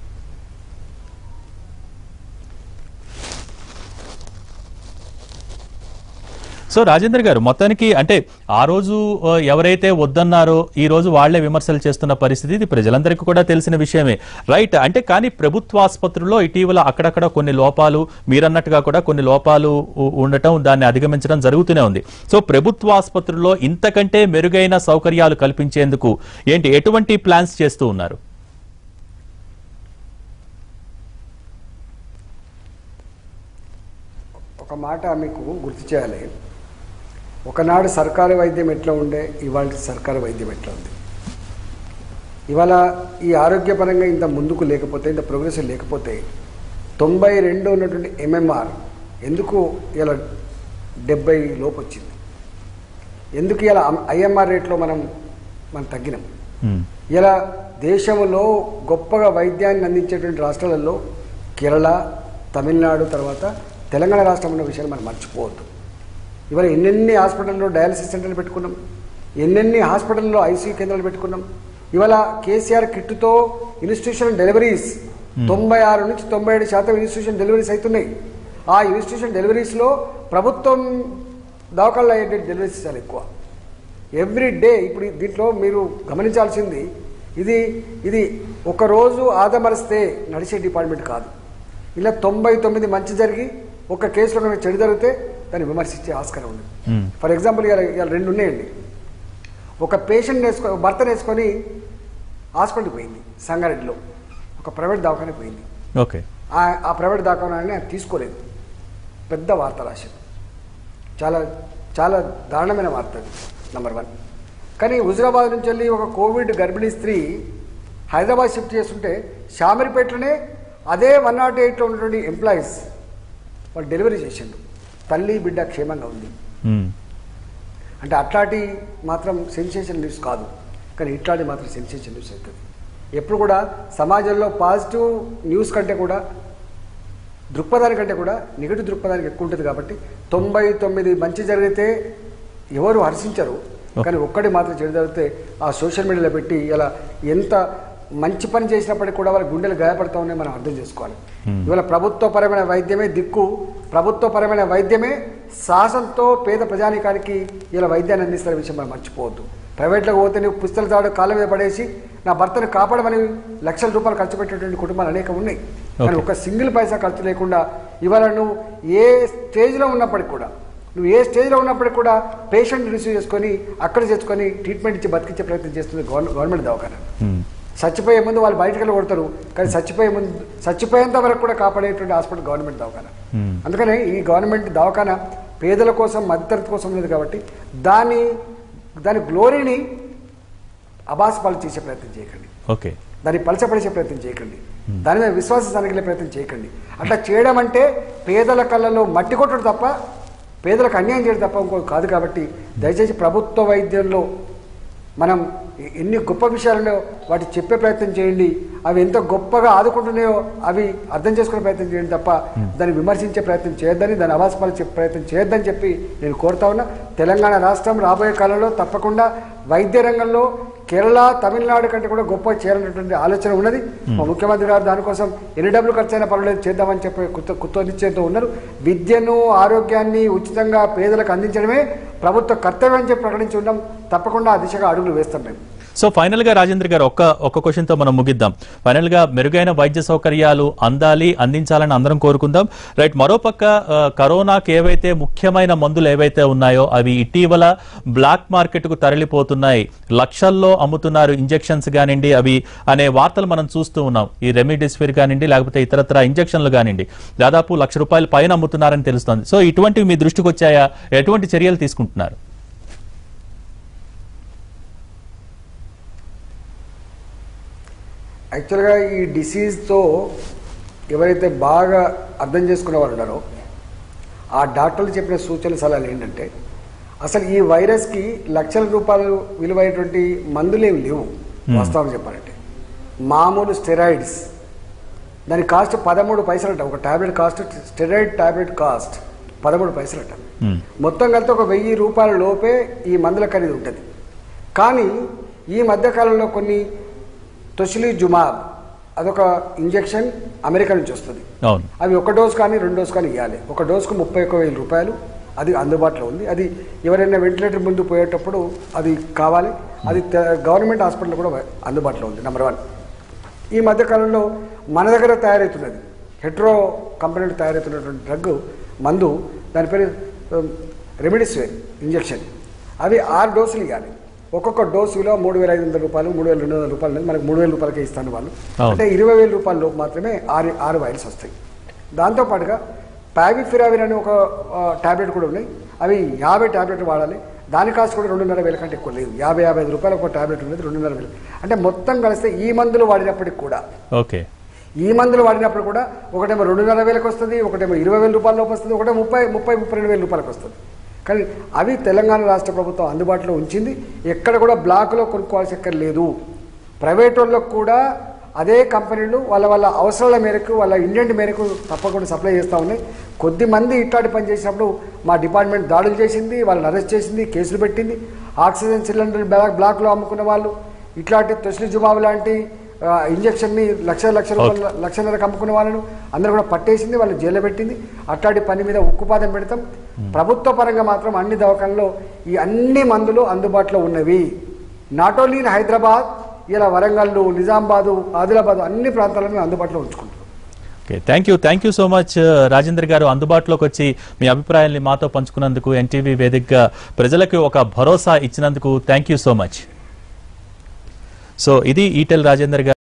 సో రాజేంద్ర గారు మొత్తానికి అంటే ఆ రోజు ఆ, ఎవరైతే వద్దన్నారో ఈ రోజు వాళ్లే విమర్శలు చేస్తున్న పరిస్థితి ఇది ప్రజలందరికీ కూడా తెలిసిన విషయమే రైట్ అంటే కానీ ప్రభుత్వ ఆసుపత్రుల్లో ఇటీవల అక్కడక్కడ కొన్ని లోపాలు మీరన్నట్టుగా కూడా కొన్ని లోపాలు ఉ- ఉండటం దాన్ని అధిగమించడం జరుగుతూనే ఉంది సో ప్రభుత్వ ఆసుపత్రుల్లో ఇంతకంటే మెరుగైన సౌకర్యాలు కల్పించేందుకు ఏంటి ఎటువంటి ప్లాన్స్ చేస్తూ ఉన్నారు ఒక మాట మీకు గుర్తు చేయాలి ఒకనాడు సర్కారు వైద్యం ఎట్లా ఉండే ఇవాళ సర్కారు వైద్యం ఎట్లా ఉంది ఇవాళ ఈ ఆరోగ్యపరంగా ఇంత ముందుకు లేకపోతే ఇంత ప్రోగ్రెస్ లేకపోతే తొంభై రెండు ఉన్నటువంటి ఎంఎంఆర్ ఎందుకు ఇలా డెబ్బై లోపు వచ్చింది ఎందుకు ఇలా ఐఎంఆర్ రేట్లో మనం మనం తగ్గినాం ఉమ్, ఇలా దేశంలో గొప్పగా వైద్యాన్ని అందించేటువంటి రాష్ట్రాలలో కేరళ తమిళనాడు తర్వాత తెలంగాణ రాష్ట్రం ఉన్న విషయాన్ని మనం మర్చిపోవద్దు ఇవాళ ఎన్నెన్ని హాస్పిటల్లో డయాలసిస్ సెంటర్లు పెట్టుకున్నాం ఎన్నెన్ని హాస్పిటల్లో ఐసీయూ కేంద్రాలు పెట్టుకున్నాం ఇవాళ కేసీఆర్ కిట్టుతో ఇన్స్టిట్యూషన్ డెలివరీస్ తొంభై ఆరు నుంచి తొంభై ఏడు శాతం ఇన్స్టిట్యూషన్ డెలివరీస్ అవుతున్నాయి ఆ ఇన్స్టిట్యూషన్ డెలివరీస్లో ప్రభుత్వం దవాఖానలో అయ్యే డెలివరీస్ చాలా ఎక్కువ ఎవ్రీ డే ఇప్పుడు దీంట్లో మీరు గమనించాల్సింది ఇది ఇది ఒక రోజు ఆదమరిస్తే నడిచే డిపార్ట్మెంట్ కాదు ఇలా తొంభై తొమ్మిది మంచి జరిగి ఒక కేసులో కనుక చెడు జరిగితే దాన్ని విమర్శించే ఆస్కారం ఉంది ఉమ్, ఫర్ ఎగ్జాంపుల్ ఇవాళ ఇవాళ రెండు ఉన్నాయండి ఒక పేషెంట్ వేసుకొని భర్తను వేసుకొని హాస్పిటల్కి పోయింది సంగారెడ్డిలో ఒక ప్రైవేట్ దవాఖాన పోయింది ఓకే ఆ- ఆ ప్రైవేట్ దవాఖానాన్ని ఆయన తీసుకోలేదు పెద్ద వార్త రాశారు చాలా చాలా దారుణమైన వార్త అది నెంబర్ వన్ కానీ హుజరాబాద్ నుంచి వెళ్ళి ఒక కోవిడ్ గర్భిణీ స్త్రీ హైదరాబాద్ షిఫ్ట్ చేస్తుంటే షామీర్పేటలోనే అదే వన్ నాట్ ఎయిట్లో ఉన్నటువంటి ఎంప్లాయీస్ వాళ్ళు డెలివరీ చేసిండు తల్లి బిడ్డ క్షేమంగా ఉంది ఉమ్, అంటే అట్లాంటి మాత్రం సెన్సేషన్ న్యూస్ కాదు కానీ ఇట్లాంటి మాత్రం సెన్సేషన్ న్యూస్ అవుతుంది ఎప్పుడు కూడా సమాజంలో పాజిటివ్ న్యూస్ కంటే కూడా దృక్పథానికి కంటే కూడా నెగిటివ్ దృక్పథానికి ఎక్కువ ఉంటుంది కాబట్టి తొంభై తొమ్మిది మంచి జరిగితే ఎవరు హర్షించరు కానీ ఒక్కటి మాత్రం చెడు జరిగితే ఆ సోషల్ మీడియాలో పెట్టి ఇలా ఎంత మంచి పని చేసినప్పటికీ కూడా వాళ్ళ గుండెలు గాయపడతా ఉన్నాయి మనం అర్థం చేసుకోవాలి ఇవాళ ప్రభుత్వపరమైన వైద్యమే దిక్కు ప్రభుత్వపరమైన వైద్యమే సాహసంతో పేద ప్రజానికానికి ఇలా వైద్యాన్ని అందిస్తున్న విషయం మనం మర్చిపోవద్దు ప్రైవేట్లోకి పోతే నువ్వు పుస్తకాలు తాడు కాళ్ళ మీద పడేసి నా భర్తను కాపాడమని లక్షల రూపాయలు ఖర్చు పెట్టేటువంటి కుటుంబాలు అనేక ఉన్నాయి కానీ Okay. ఒక సింగిల్ పైసా ఖర్చు లేకుండా ఇవాళ నువ్వు ఏ స్టేజ్లో ఉన్నప్పటికి కూడా నువ్వు ఏ స్టేజ్లో ఉన్నప్పటికి కూడా పేషెంట్ రిసీవ్ చేసుకొని అక్కడ చేసుకొని ట్రీట్మెంట్ ఇచ్చి బతికించే ప్రయత్నం చేస్తుంది గవర్న- గవర్నమెంట్ దవాఖాన ఉమ్, చచ్చిపోయే ముందు వాళ్ళు బయటకు వెళ్ళి కొడతారు కానీ చచ్చిపోయే ముందు చచ్చిపోయేంత వరకు కూడా కాపాడేటువంటి హాస్పిటల్ గవర్నమెంట్ దవాఖాన Hmm. అందుకనే ఈ గవర్నమెంట్ దవాఖాన పేదల కోసం మధ్యతరగతి కోసం ఉన్నది కాబట్టి దాని దాని గ్లోరీని అబాస్పాలు చేసే ప్రయత్నం చేయకండి ఓకే దాన్ని పలచపడిచే ప్రయత్నం చేయకండి దాని మీద విశ్వాసం సనగలే ప్రయత్నం చేయకండి అట్లా చేయడం అంటే పేదల కళ్ళలో మట్టి కొట్టడం తప్ప పేదలకు అన్యాయం చేయడం తప్ప ఇంకో కాదు కాబట్టి దయచేసి ప్రభుత్వ వైద్యంలో మనం ఎ- ఎన్ని గొప్ప విషయాలున్నాయో వాటి చెప్పే ప్రయత్నం చేయండి అవి ఎంత గొప్పగా ఆదుకుంటున్నాయో అవి అర్థం చేసుకునే ప్రయత్నం చేయండి తప్ప దాన్ని విమర్శించే ప్రయత్నం చేయొద్దని దాని అవాసపాలు చెప్పే ప్రయత్నం చేయొద్దని చెప్పి నేను కోరుతా ఉన్నా తెలంగాణ రాష్ట్రం రాబోయే కాలంలో తప్పకుండా వైద్య రంగంలో కేరళ తమిళనాడు కంటే కూడా గొప్ప చేయాలనేటువంటి ఆలోచన ఉన్నది మా ముఖ్యమంత్రి గారు దానికోసం ఎన్ని డబ్బులు ఖర్చు అయినా పర్వాలేదు చేద్దామని చెప్పి కుత్త కుత్తనిశ్చయంతో ఉన్నారు విద్యను ఆరోగ్యాన్ని ఉచితంగా పేదలకు అందించడమే ప్రభుత్వ కర్తవ్యం అని చెప్పి ప్రకటించి ఉన్నాం తప్పకుండా ఆ దిశగా అడుగులు వేస్తాం మేము సో ఫైనల్ గా రాజేంద్ర గారు ఒక్క ఒక్క క్వశ్చన్ తో మనం ముగిద్దాం ఫైనల్ గా మెరుగైన వైద్య సౌకర్యాలు అందాలి అందించాలని అందరం కోరుకుందాం రైట్ మరోపక్క ఆ, కరోనాకి ఏవైతే ముఖ్యమైన మందులు ఏవైతే ఉన్నాయో అవి ఇటీవల బ్లాక్ మార్కెట్ కు తరలిపోతున్నాయి లక్షల్లో అమ్ముతున్నారు ఇంజెక్షన్స్ కానివ్వండి అవి అనే వార్తలు మనం చూస్తూ ఉన్నాం ఈ రెమిడిసివిర్ కానివ్వండి లేకపోతే ఇతరత్ర ఇంజెక్షన్లు కానివ్వండి దాదాపు లక్ష రూపాయల పైన అమ్ముతున్నారని తెలుస్తోంది సో ఇటువంటివి మీ దృష్టికి వచ్చాయా ఎటువంటి చర్యలు తీసుకుంటున్నారు యాక్చువల్గా ఈ డిసీజ్తో ఎవరైతే బాగా అర్థం చేసుకున్న వాళ్ళు ఉన్నారో ఆ డాక్టర్లు చెప్పిన సూచనలు సలహాలు ఏంటంటే అసలు ఈ వైరస్కి లక్షల రూపాయలు విలువైనటువంటి మందులేమి లేవు వాస్తవం చెప్పాలంటే మామూలు స్టెరాయిడ్స్ దాని కాస్ట్ పదమూడు పైసలట ఒక tablet cost steroid tablet cost పదమూడు పైసలట Hmm. మొత్తం కలిసి ఒక వెయ్యి రూపాయల లోపే ఈ మందుల ఖరీదు ఉంటుంది కానీ ఈ మధ్యకాలంలో కొన్ని తొసిలి జుమాబ్ అదొక ఇంజెక్షన్ అమెరికా నుంచి వస్తుంది అవును అవి ఒక డోస్ కానీ రెండు డోస్ కానీ ఇవ్వాలి ఒక డోస్కు ముప్పై ఒక్క వేల రూపాయలు అది అందుబాటులో ఉంది అది ఎవరైనా వెంటిలేటర్ ముందు పోయేటప్పుడు అది కావాలి అది తె- గవర్నమెంట్ హాస్పిటల్ కూడా అందుబాటులో ఉంది నెంబర్ వన్ ఈ మధ్యకాలంలో మన దగ్గర తయారవుతున్నది హెట్రో కంపెనీలు తయారవుతున్నటువంటి డ్రగ్ మందు దాని పేరు రెమిడిసివిర్ ఇంజెక్షన్ అవి ఆరు డోసులు ఇవ్వాలి ఒక్కొక్క డోసు విలువ మూడు వేల ఐదు వందల రూపాయలు మూడు వేల రెండు వందల రూపాయలు ఉన్నది మనకు మూడు వేల రూపాయలకే ఇస్తాను వాళ్ళు అవును. అంటే ఇరవై వేల రూపాయల లోపు మాత్రమే ఆరు ఆరు వైల్స్ వస్తాయి దాంతోపాటుగా పావిఫిరావిర్ అనే ఒక టాబ్లెట్ కూడా ఉన్నాయి అవి యాభై టాబ్లెట్ వాడాలి దాని కాస్ట్ కూడా రెండున్నర వేల కంటే ఎక్కువ లేదు యాభై యాభై ఐదు రూపాయలు ఒక టాబ్లెట్ ఉన్నది రెండున్నర వేలు అంటే మొత్తం కలిస్తే ఈ మందులు వాడినప్పటికి కూడా ఓకే ఈ మందులు వాడినప్పుడు కూడా ఒకటేమో రెండున్నర వేలకు వస్తుంది ఒకటేమో ఇరవై వేల రూపాయల లోపు వస్తుంది ఒకటే ముప్పై ముప్పై ముప్పై రెండు వేల రూపాయలకు వస్తుంది కానీ అవి తెలంగాణ రాష్ట్ర ప్రభుత్వం అందుబాటులో ఉంచింది ఎక్కడ కూడా బ్లాక్లో కొనుక్కోవాల్సి లేదు ప్రైవేట్ వాళ్ళకు కూడా అదే కంపెనీలు వాళ్ళ వాళ్ళ అవసరాల మేరకు వాళ్ళ ఇండియన్ మేరకు తప్పకుండా సప్లై చేస్తూ ఉన్నాయి కొద్ది మంది ఇట్లాంటి పని చేసినప్పుడు మా డిపార్ట్మెంట్ దాడులు చేసింది వాళ్ళని అరెస్ట్ చేసింది కేసులు పెట్టింది ఆక్సిజన్ సిలిండర్ బ్లాక్ బ్లాక్లో అమ్ముకున్న వాళ్ళు ఇట్లాంటి తొసిలి జుబాబు లాంటి ఆ, ఇంజక్షన్ని లక్ష లక్ష రూపాయల లక్షన్నరకు అమ్ముకున్న వాళ్ళను అందరూ కూడా పట్టేసింది వాళ్ళు జైల్లో పెట్టింది అట్లాంటి పని మీద ఉక్కుపాదం పెడతాం ప్రభుత్వ పరంగా మాత్రం అన్ని దవాఖానలో ఈ అన్ని మందులు అందుబాటులో ఉన్నవి నాట్ ఓన్లీ ఇన్ హైదరాబాద్ ఇలా వరంగల్ నిజామాబాదు ఆదిలాబాద్ అన్ని ప్రాంతాలను మేము అందుబాటులో ఉంచుకుంటాం okay thank you thank you so much Rajendra గారు అందుబాటులోకి వచ్చి మీ అభిప్రాయాల్ని మాతో పంచుకున్నందుకు ఎన్టీవీ వేదికగా ప్రజలకు ఒక భరోసా ఇచ్చినందుకు thank you so much so ఇది ఈటెల్ రాజేందర్ గారు